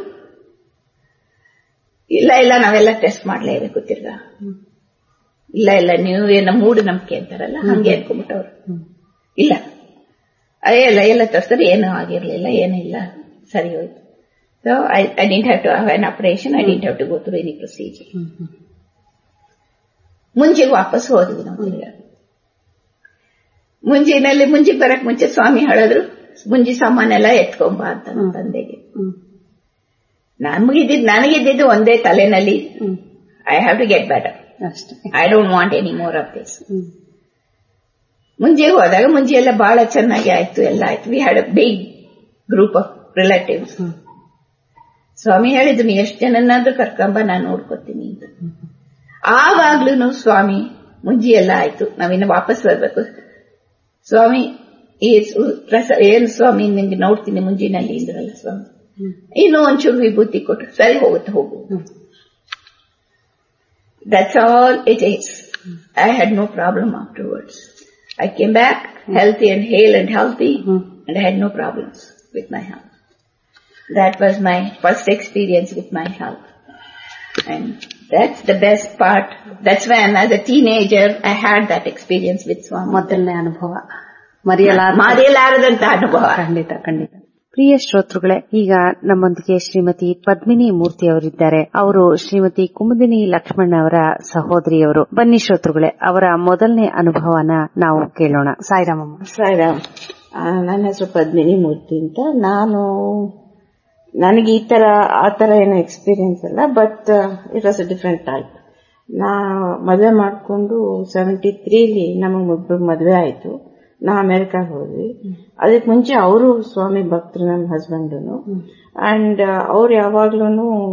ಇಲ್ಲ ಇಲ್ಲ ನಾವೆಲ್ಲ ಟೆಸ್ಟ್ ಮಾಡ್ಲೇಬೇಕು ತಿರ್ಗಾ ಇಲ್ಲ ಇಲ್ಲ ನೀವು ಏನೋ ಮೂಢ ನಂಬಿಕೆ ಅಂತಾರಲ್ಲ ಹಂಗೆ ಅನ್ಕೊಂಡ್ಬಿಟ್ಟವ್ರು ಇಲ್ಲ ಅದೇ ಇಲ್ಲ ಎಲ್ಲ ತೋರಿಸಿದ್ರೆ ಏನೂ ಆಗಿರ್ಲಿಲ್ಲ ಏನೂ ಇಲ್ಲ ಸರಿ ಹೋಯ್ತು so I I didn't have to have an operation I didn't have to go through any procedure ಮುಂಜಿಗೆ ವಾಪಸ್ ಹೋದ್ವಿ ನಾವು ತಿರ್ಗಾ ಮುಂಜಿನಲ್ಲಿ ಮುಂಜಿ ಬರಕ್ ಮುಂಚೆ ಸ್ವಾಮಿ ಹೇಳಿದ್ರು ಮುಂಜಿ ಸಾಮಾನೆಲ್ಲ ಎತ್ಕೊಂಬ ಅಂತ ನನ್ನ ತಂದೆಗೆ ಹ್ಮ್ ನಮಗಿದ್ದಿದ್ದು ನನಗಿದ್ದಿದ್ದು ಒಂದೇ ತಲೆನಲ್ಲಿ hmm I have to get better ಅಷ್ಟೇ I don't want any more of this hmm ಮುಂಜೆಗೆ ಹೋದಾಗ ಮುಂಜೆ ಎಲ್ಲ ಬಹಳ ಚೆನ್ನಾಗಿ ಆಯ್ತು ಎಲ್ಲ ಆಯ್ತು we had a big group of relatives hmm Swami ಹೇಳಿದ್ರು ನೀ ಎಷ್ಟು ಜನನಾದ್ರೂ ಕರ್ಕೊಂಬ ನಾನು ನೋಡ್ಕೊತೀನಿ ಅಂತ ಆವಾಗ್ಲೂ ಸ್ವಾಮಿ ಮುಂಜಿ ಎಲ್ಲ ಆಯ್ತು ನಾವಿನ್ನು ವಾಪಸ್ ಬರ್ಬೇಕು ಸ್ವಾಮಿ ಈ ಸು- ಪ್ರಸ- ಏನ್ ಸ್ವಾಮಿ ನಿಂಗೆ ನೋಡ್ತೀನಿ ಮುಂಜಿನಲ್ಲಿ ಇಂದ್ರಲ್ಲ ಸ್ವಾಮಿ ಇನ್ನು ಒಂಚೂರು ವಿಭೂತಿ ಕೊಟ್ಟು ಸರಿ ಹೋಗುತ್ತೆ ಹೋಗು that's all it is I had no problem afterwards I came back healthy and hale and healthy and I had no problems with my health that was my first experience with my health. And that's the best part. That's when as a teenager I had that experience with Swami. ಮೊದಲನೇ ಅನುಭವ ಮರೆಯಲಾರ ಮರೆಯಲಾರದಂತ ಅನುಭವ ಖಂಡಿತ ಖಂಡಿತ ಪ್ರಿಯ ಶ್ರೋತೃಗಳೇ ಈಗ ನಮ್ಮೊಂದಿಗೆ ಶ್ರೀಮತಿ ಪದ್ಮಿನಿ ಮೂರ್ತಿ ಅವರಿದ್ದಾರೆ ಅವರು ಶ್ರೀಮತಿ ಕುಮುದಿನಿ ಲಕ್ಷ್ಮಣ್ ಅವರ ಸಹೋದರಿಯವರು ಬನ್ನಿ ಶ್ರೋತೃಗಳೇ ಅವರ ಮೊದಲನೇ ಅನುಭವನ ನಾವು ಕೇಳೋಣ ಸಾಯಿರಾಮಮ್ಮ ಸಾಯಿರಾಮ್ ಆ, ನನ್ನ ಹೆಸರು ಪದ್ಮಿನಿ ಮೂರ್ತಿ ಅಂತ ನಾನು ನನಗೆ ಈ ತರ ಆ ತರ ಏನೋ ಎಕ್ಸ್ಪೀರಿಯನ್ಸ್ ಅಲ್ಲ but it was a different type ನಾ ಮದುವೆ ಮಾಡಿಕೊಂಡು ಸೆವೆಂಟಿ ತ್ರೀಲಿ ನಮಗೆ ಮದುವೆ ಆಯಿತು ನಾ ಅಮೆರಿಕಾಗೆ ಹೋದ್ವಿ ಅದಕ್ಕೆ ಮುಂಚೆ ಅವರು ಸ್ವಾಮಿ ಭಕ್ತರು ನನ್ನ ಹಸ್ಬೆಂಡನು ಅಂಡ್ ಅವ್ರು ಯಾವಾಗ್ಲೂ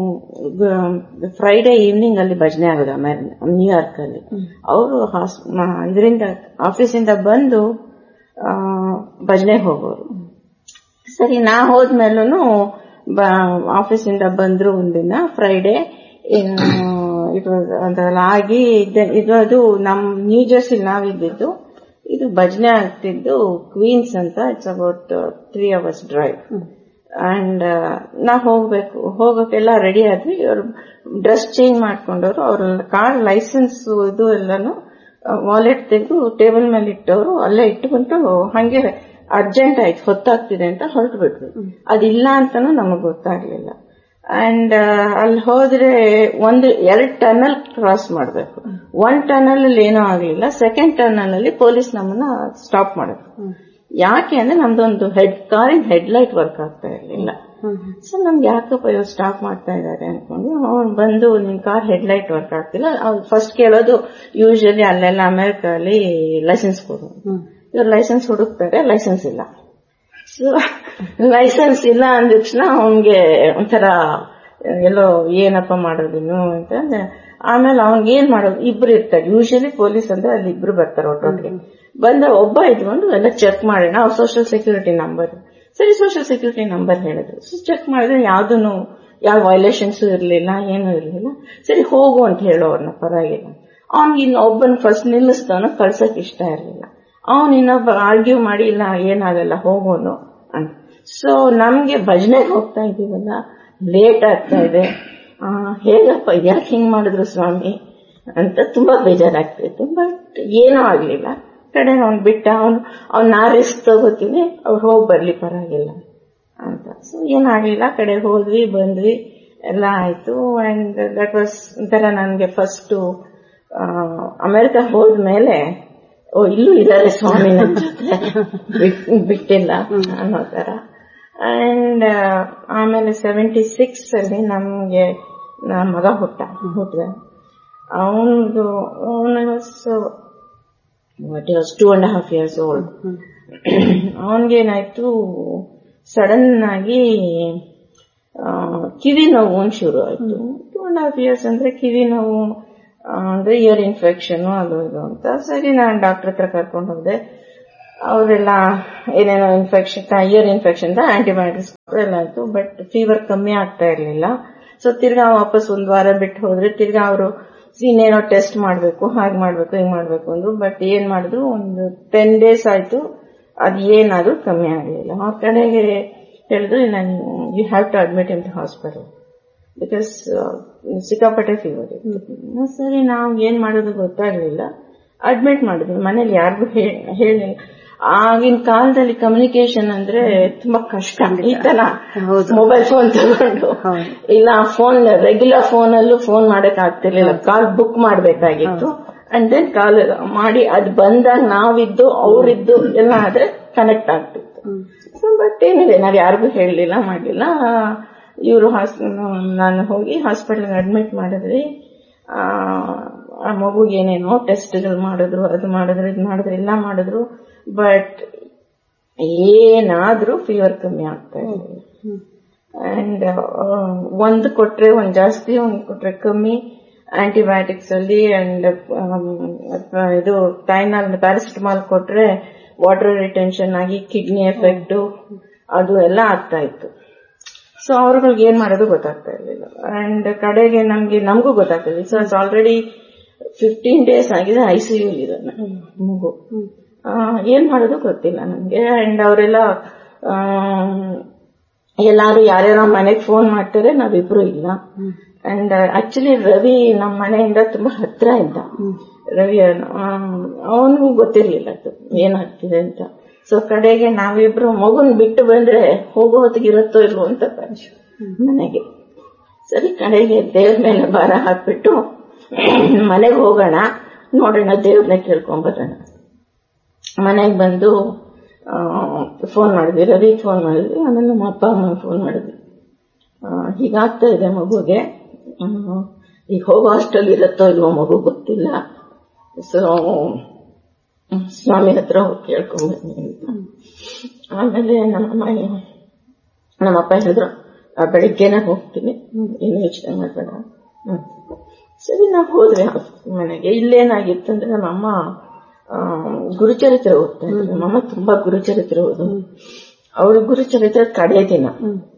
ಫ್ರೈಡೆ ಈವ್ನಿಂಗ್ ಅಲ್ಲಿ ಭಜನೆ ಆಗೋದು ಅಮೇರಿ ನ್ಯೂಯಾರ್ಕ್ ಅಲ್ಲಿ ಅವರು ಇದರಿಂದ ಆಫೀಸಿಂದ ಬಂದು ಆ, ಭಜನೆಗೆ ಹೋಗೋರು ಸರಿ ನಾ ಹೋದ್ಮೇಲೂ ಆಫೀಸಿಂದ ಬಂದ್ರು ಒಂದಿನ ಫ್ರೈಡೆ ಇಟ್ ವಾಸ್ ಅದೆಲ್ಲ ಆಗಿ ಇದ್ದ- ಇದು ಅದು ನಮ್ ನ್ಯೂ ಜರ್ಸಿ ನಾವಿದ್ದಿದ್ದು ಇದು ಭಜನೆ ಆಗ್ತಿದ್ದು ಕ್ವೀನ್ಸ್ ಅಂತ it's about three hours drive and ನಾ ಹೋಗ್ಬೇಕು ಹೋಗೋಕೆಲ್ಲ ರೆಡಿ ಆದ್ವಿ ಇವ್ರು ಡ್ರೆಸ್ ಚೇಂಜ್ ಮಾಡ್ಕೊಂಡವ್ರು ಅವ್ರ ಕಾರ್ ಲೈಸೆನ್ಸ್ ಇದು ಎಲ್ಲಾನು ವಾಲೆಟ್ ತೆಗೆದು ಟೇಬಲ್ ಮೇಲೆ ಇಟ್ಟವರು ಅಲ್ಲೇ ಇಟ್ಟುಬಿಟ್ಟು ಹಂಗೆ ಅರ್ಜೆಂಟ್ ಆಯ್ತು ಹೊತ್ತಾಗ್ತಿದೆ ಅಂತ ಹೊರಟು ಬಿಟ್ವಿ ಅದಿಲ್ಲ ಅಂತಾನು ನಮಗ್ ಗೊತ್ತಾಗ್ಲಿಲ್ಲ ಅಂಡ್ ಅಲ್ಲಿ ಹೋದ್ರೆ ಒಂದು ಎರಡು ಟನಲ್ ಕ್ರಾಸ್ ಮಾಡಬೇಕು ಒನ್ ಟನಲ್ ಅಲ್ಲಿ ಏನೂ ಆಗ್ಲಿಲ್ಲ ಸೆಕೆಂಡ್ ಟನಲ್ ಅಲ್ಲಿ ಪೊಲೀಸ್ ನಮ್ಮನ್ನ ಸ್ಟಾಪ್ ಮಾಡಿದ್ರು ಯಾಕೆ ಅಂದ್ರೆ ನಮ್ದೊಂದು ಹೆಡ್ ಕಾರಿನ ಹೆಡ್ ಲೈಟ್ ವರ್ಕ್ ಆಗ್ತಾ ಇರ್ಲಿಲ್ಲ ಸೊ ನಮ್ಗೆ ಯಾಕಪ್ಪ ಇವ್ರು ಸ್ಟಾಪ್ ಮಾಡ್ತಾ ಇದ್ದಾರೆ ಅನ್ಕೊಂಡು ಅವ್ನು ಬಂದು ನಿನ್ ಕಾರ್ ಹೆಡ್ ಲೈಟ್ ವರ್ಕ್ ಆಗ್ತಿಲ್ಲ ಅವ್ರು ಫಸ್ಟ್ ಕೇಳೋದು ಯೂಶಲಿ ಅಲ್ಲೆಲ್ಲ ಅಮೆರಿಕಲ್ಲಿ ಲೈಸೆನ್ಸ್ ಕೊಡು ಇವ್ರು ಲೈಸೆನ್ಸ್ ಹುಡುಕ್ತಾರೆ ಲೈಸೆನ್ಸ್ ಇಲ್ಲ ಸೊ ಲೈಸೆನ್ಸ್ ಇಲ್ಲ ಅಂದ ತಕ್ಷಣ ಅವನ್ಗೆ ಒಂಥರ ಎಲ್ಲೋ ಏನಪ್ಪ ಮಾಡೋದು ಇನ್ನು ಅಂತಂದ್ರೆ ಆಮೇಲೆ ಅವ್ನಿಗೆ ಏನ್ ಮಾಡೋದು ಇಬ್ರು ಇರ್ತಾರೆ ಯೂಶಲಿ ಪೊಲೀಸ್ ಅಂದ್ರೆ ಅಲ್ಲಿ ಇಬ್ರು ಬರ್ತಾರೆ ಒಟ್ಟೊಟ್ಟಿಗೆ ಬಂದ ಒಬ್ಬ ಇದ್ಕೊಂಡು ಎಲ್ಲ ಚೆಕ್ ಮಾಡೋಣ ಅವ್ರ ಸೋಷಿಯಲ್ ಸೆಕ್ಯೂರಿಟಿ ನಂಬರ್ ಸರಿ ಸೋಷಿಯಲ್ ಸೆಕ್ಯೂರಿಟಿ ನಂಬರ್ ಹೇಳಿದ್ರು ಸೊ ಚೆಕ್ ಮಾಡಿದ್ರೆ ಯಾವ್ದೂ ಯಾವ ವೈಲೇಷನ್ಸ್ ಇರ್ಲಿಲ್ಲ ಏನೂ ಇರ್ಲಿಲ್ಲ ಸರಿ ಹೋಗು ಅಂತ ಹೇಳೋ ಅವ್ರನ್ನ ಪರವಾಗಿಲ್ಲ ಅವ್ನಿಗೆ ಇನ್ನು ಒಬ್ಬನ ಫಸ್ಟ್ ನಿಲ್ಲಿಸ್ದವನು ಕಳ್ಸಕ್ ಇಷ್ಟ ಇರ್ಲಿಲ್ಲ ಅವನು ಇನ್ನೊಬ್ಬ ಆರ್ಗ್ಯೂ ಮಾಡಿ ಇಲ್ಲ ಏನಾಗಲ್ಲ ಹೋಗೋನು ಅಂತ ಸೊ ನಮ್ಗೆ ಭಜನೆಗೆ ಹೋಗ್ತಾ ಇದೀವಲ್ಲ ಲೇಟ್ ಆಗ್ತಾ ಇದೆ ಆ, ಹೇಗಪ್ಪ ಯಾಕೆ ಹಿಂಗ್ ಮಾಡಿದ್ರು ಸ್ವಾಮಿ ಅಂತ ತುಂಬಾ ಬೇಜಾರಾಗ್ತಿತ್ತು ಬಟ್ ಏನೂ ಆಗ್ಲಿಲ್ಲ ಕಡೆ ಅವ್ನು ಬಿಟ್ಟ ಅವನು ಅವ್ನು ನಾ ರಿಸ್ಕ್ ತಗೋತೀನಿ ಅವ್ರು ಹೋಗಿ ಬರ್ಲಿ ಪರವಾಗಿಲ್ಲ ಅಂತ ಸೊ ಏನಾಗ್ಲಿಲ್ಲ ಕಡೆ ಹೋದ್ವಿ ಬಂದ್ವಿ ಎಲ್ಲ ಆಯ್ತು ಅಂಡ್ ದಟ್ ವಾಸ್ ಒಂಥರ ನನಗೆ ಫಸ್ಟ್ ಅಮೆರಿಕ ಹೋದ್ಮೇಲೆ ಓ ಇಲ್ಲೂ ಇದ್ದಾರೆ ಸ್ವಾಮಿ ನನ್ನ ಜೊತೆ ಬಿಟ್- ಬಿಟ್ಟಿಲ್ಲ ಅನ್ನೋ ತರ ಅಂಡ್ ಆಮೇಲೆ ಸೆವೆಂಟಿ ಸಿಕ್ಸ್ ಅಲ್ಲಿ ನಮ್ಗೆ ನನ್ನ ಮಗ ಹುಟ್ಟ ಹುಟ್ಟಿದ ಅವನದು ಅವನ what was two and half years old ಅವನ್ಗೇನಾಯ್ತು ಸಡನ್ ಆಗಿ ಆ, ಕಿವಿ ನೋವು ಒಂದ್ ಶುರು ಆಯ್ತು ಟೂ ಅಂಡ್ ಹಾಫ್ ಇಯರ್ಸ್ ಅಂದ್ರೆ ಕಿವಿ ನೋವು ಅಂದ್ರೆ ಇಯರ್ ಇನ್ಫೆಕ್ಷನ್ ಅದು ಇದು ಅಂತ ಸರಿ ನಾನು ಡಾಕ್ಟರ್ ಹತ್ರ ಕರ್ಕೊಂಡು ಹೋದೆ ಅವರೆಲ್ಲ ಏನೇನೋ ಇನ್ಫೆಕ್ಷನ್ ಇಯರ್ ಇನ್ಫೆಕ್ಷನ್ ಆಂಟಿಬಯೋಟಿಕ್ಸ್ ಎಲ್ಲ ಆಯ್ತು ಬಟ್ ಫೀವರ್ ಕಮ್ಮಿ ಆಗ್ತಾ ಇರಲಿಲ್ಲ ಸೊ ತಿರ್ಗಾ ವಾಪಸ್ ಒಂದ್ ವಾರ ಬಿಟ್ಟು ಹೋದ್ರೆ ತಿರ್ಗಾ ಅವರು ಇನ್ನೇನೋ ಟೆಸ್ಟ್ ಮಾಡಬೇಕು ಹಾಗೆ ಮಾಡಬೇಕು ಹಿಂಗ್ ಮಾಡಬೇಕು ಅಂದ್ರು ಬಟ್ ಏನ್ ಮಾಡಿದ್ರು ಒಂದು ಟೆನ್ ಡೇಸ್ ಆಯ್ತು ಅದು ಏನಾದ್ರೂ ಕಮ್ಮಿ ಆಗಲಿಲ್ಲ ಆ ಕಡೆಗೆ ಹೇಳಿದ್ರು ನಾನು you have to admit in the hospital because ಸಿಕ್ಕಾಪಟ್ಟೆ ಫೀವರ್ ಇತ್ತು ಸರಿ ನಾವು ಏನ್ ಮಾಡೋದು ಗೊತ್ತಾಗ್ಲಿಲ್ಲ ಅಡ್ಮಿಟ್ ಮಾಡಿದ್ವಿ ಮನೇಲಿ ಯಾರಿಗೂ ಹೇಳಿಲ್ಲ ಆಗಿನ ಕಾಲದಲ್ಲಿ ಕಮ್ಯುನಿಕೇಶನ್ ಅಂದ್ರೆ ತುಂಬಾ ಕಷ್ಟ ಈ ತರ ಮೊಬೈಲ್ ಫೋನ್ ತಗೊಂಡು ಇಲ್ಲ ಫೋನ್ ರೆಗ್ಯುಲರ್ ಫೋನ್ ಅಲ್ಲೂ ಫೋನ್ ಮಾಡಕ್ ಆಗ್ತಿರ್ಲಿಲ್ಲ ಕಾಲ್ ಬುಕ್ ಮಾಡ್ಬೇಕಾಗಿತ್ತು ಅಂಡ್ ದೆನ್ ಕಾಲ್ ಮಾಡಿ ಅದ್ ಬಂದಾಗ ನಾವಿದ್ದು ಅವರಿದ್ದು ಎಲ್ಲ ಆದ್ರೆ ಕನೆಕ್ಟ್ ಆಗ್ತಿತ್ತು ಬಟ್ ಏನಿದೆ ನಾವ್ ಯಾರಿಗೂ ಹೇಳಲಿಲ್ಲ ಮಾಡಲಿಲ್ಲ ಇವರು ನಾನು ಹೋಗಿ ಹಾಸ್ಪಿಟಲ್ ಅಡ್ಮಿಟ್ ಮಾಡಿದ್ವಿ ಆ ಮಗುಗೆ ಏನೇನೋ ಟೆಸ್ಟ್ಗಳು ಮಾಡಿದ್ರು ಅದು ಮಾಡಿದ್ರು ಇದು ಮಾಡಿದ್ರು ಎಲ್ಲ ಮಾಡಿದ್ರು ಬಟ್ ಏನಾದ್ರೂ ಫೀವರ್ ಕಮ್ಮಿ ಆಗ್ತಾ ಇರಲಿಲ್ಲ ಅಂಡ್ ಒಂದು ಕೊಟ್ರೆ ಒಂದ್ ಜಾಸ್ತಿ ಒಂದ್ ಕೊಟ್ರೆ ಕಮ್ಮಿ ಆಂಟಿಬಯೋಟಿಕ್ಸ್ ಅಲ್ಲಿ ಅಂಡ್ ಇದು ಟೈನಲ್ ಪ್ಯಾರಾಸಿಟಮಾಲ್ ಕೊಟ್ರೆ ವಾಟರ್ ರಿಟೆನ್ಷನ್ ಆಗಿ ಕಿಡ್ನಿ ಎಫೆಕ್ಟ್ ಅದು ಎಲ್ಲ ಆಗ್ತಾ ಇತ್ತು ಸೊ ಅವ್ರಗಳಿಗೆ ಏನ್ ಮಾಡೋದು ಗೊತ್ತಾಗ್ತಾ ಇರ್ಲಿಲ್ಲ ಅಂಡ್ ಕಡೆಗೆ ನಮ್ಗೆ ನಮಗೂ ಗೊತ್ತಾಗ್ತಿಲ್ಲ so it's already fifteen days ಆಗಿದೆ ಐ ಸಿ ಯು ಇದೆ ಮಗು ಏನ್ ಮಾಡೋದು ಗೊತ್ತಿಲ್ಲ ನಮ್ಗೆ ಅಂಡ್ ಅವರೆಲ್ಲ ಎಲ್ಲಾರು ಯಾರ್ಯಾರ ಮನೆಗೆ ಫೋನ್ ಮಾಡ್ತಾರೆ ನಾವಿಬ್ರು ಇಲ್ಲ ಅಂಡ್ ಆಕ್ಚುಲಿ ರವಿ ನಮ್ಮ ಮನೆಯಿಂದ ತುಂಬಾ ಹತ್ರ ಇದ್ದ ರವಿ ಅವನಿಗೂ ಗೊತ್ತಿರ್ಲಿಲ್ಲ ಅದು ಏನಾಗ್ತಿದೆ ಅಂತ ಸೊ ಕಡೆಗೆ ನಾವಿಬ್ರು ಮಗುನ್ ಬಿಟ್ಟು ಬಂದ್ರೆ ಹೋಗೋ ಹೊತ್ತಿಗೆ ಇರುತ್ತೋ ಇಲ್ವೋ ಅಂತ ಮನೆಗೆ ಸರಿ ಕಡೆಗೆ ದೇವ್ರ ಮೇಲೆ ಭಾರ ಹಾಕ್ಬಿಟ್ಟು ಮನೆಗೆ ಹೋಗೋಣ ನೋಡೋಣ ದೇವ್ರನ್ನ ಕೇಳ್ಕೊಂಡ್ ಬರೋಣ ಮನೆಗೆ ಬಂದು ಫೋನ್ ಮಾಡಿದ್ವಿ ರವಿ ಫೋನ್ ಮಾಡಿದ್ವಿ ಆಮೇಲೆ ನಮ್ಮ ಅಪ್ಪ ಅಮ್ಮ ಫೋನ್ ಮಾಡಿದ್ವಿ ಹೀಗಾಗ್ತಾ ಇದೆ ಮಗುಗೆ ಈಗ ಹೋಗೋ ಅಷ್ಟಲ್ಲಿ ಇರುತ್ತೋ ಇಲ್ವೋ ಮಗು ಗೊತ್ತಿಲ್ಲ ಸೊ ಸ್ವಾಮಿ ಹತ್ರ ಹೋಗಿ ಕೇಳ್ಕೊಂಡ್ಬನ್ನಿ ಅಂತ ಆಮೇಲೆ ನಮ್ಮಮ್ಮ ನಮ್ಮಪ್ಪ ಹೇಳಿದ್ರು ಬೆಳಿಗ್ಗೆನೆ ಹೋಗ್ತೀನಿ ಏನು ಯೋಚನೆ ಮಾಡಬೇಡ ಸರಿ ನಾವು ಹೋದ್ವಿ ಮನೆಗೆ ಇಲ್ಲೇನಾಗಿತ್ತು ಅಂದ್ರೆ ನಮ್ಮಮ್ಮ ಗುರುಚರಿತ್ರೆ ಓದ್ತಾ ಇದ್ರು ನಮ್ಮಮ್ಮ ತುಂಬಾ ಗುರುಚರಿತ್ರೆ ಓದು ಅವ್ರ ಗುರುಚರಿತ್ರೆ ಕಡೆ ದಿನ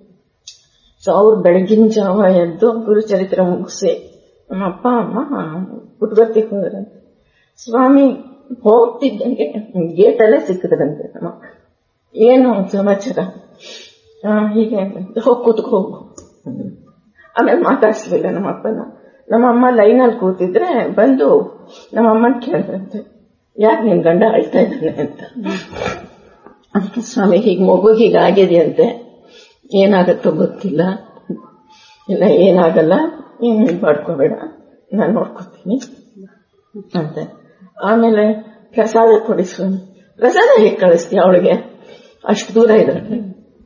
ಸೊ ಅವ್ರು ಬೆಳಗಿನ ಜಾವ ಎದ್ದು ಗುರುಚರಿತ್ರೆ ಮುಗಿಸಿ ನಮ್ಮ ಅಪ್ಪ ಅಮ್ಮ ಪುಟ್ಬರ್ತಿಗೆ ಹೋದ್ರಂತೆ ಸ್ವಾಮಿ ಹೋಗ್ತಿದ್ದಂಗೆ ಗೇಟ್ ಅಲ್ಲೇ ಸಿಕ್ಕಿದ್ರಂತೆ ನಮ್ಮ ಏನು ಸಮಾಚಾರ ಹೀಗೆ ಹೋಗಿ ಕೂತ್ಕೊ ಹೋಗು ಆಮೇಲೆ ಮಾತಾಡ್ಸ್ಲಿಲ್ಲ ನಮ್ಮ ಅಪ್ಪನ ನಮ್ಮಮ್ಮ ಲೈನಲ್ಲಿ ಕೂತಿದ್ರೆ ಬಂದು ನಮ್ಮಮ್ಮನ ಕೇಳಿದ್ರಂತೆ ಯಾಕೆ ನಿನ್ ಗಂಡ ಅಳ್ತಾ ಇದ್ದಾನೆ ಅಂತ ಅದಕ್ಕೆ ಸ್ವಾಮಿ ಹೀಗೆ ಮಗು ಹೀಗಾಗಿದೆಯಂತೆ ಏನಾಗತ್ತೋ ಗೊತ್ತಿಲ್ಲ ಇಲ್ಲ ಏನಾಗಲ್ಲ ಏನು ಇದು ಮಾಡ್ಕೋಬೇಡ ನಾನು ನೋಡ್ಕೋತೀನಿ ಅಂತ ಆಮೇಲೆ ಪ್ರಸಾದ ಕೊಡಿ ಸ್ವಾಮಿ ಪ್ರಸಾದ ಹೇಗೆ ಕಳಿಸ್ತೀಯ ಅವಳಿಗೆ ಅಷ್ಟು ದೂರ ಇದ್ದಾಳೆ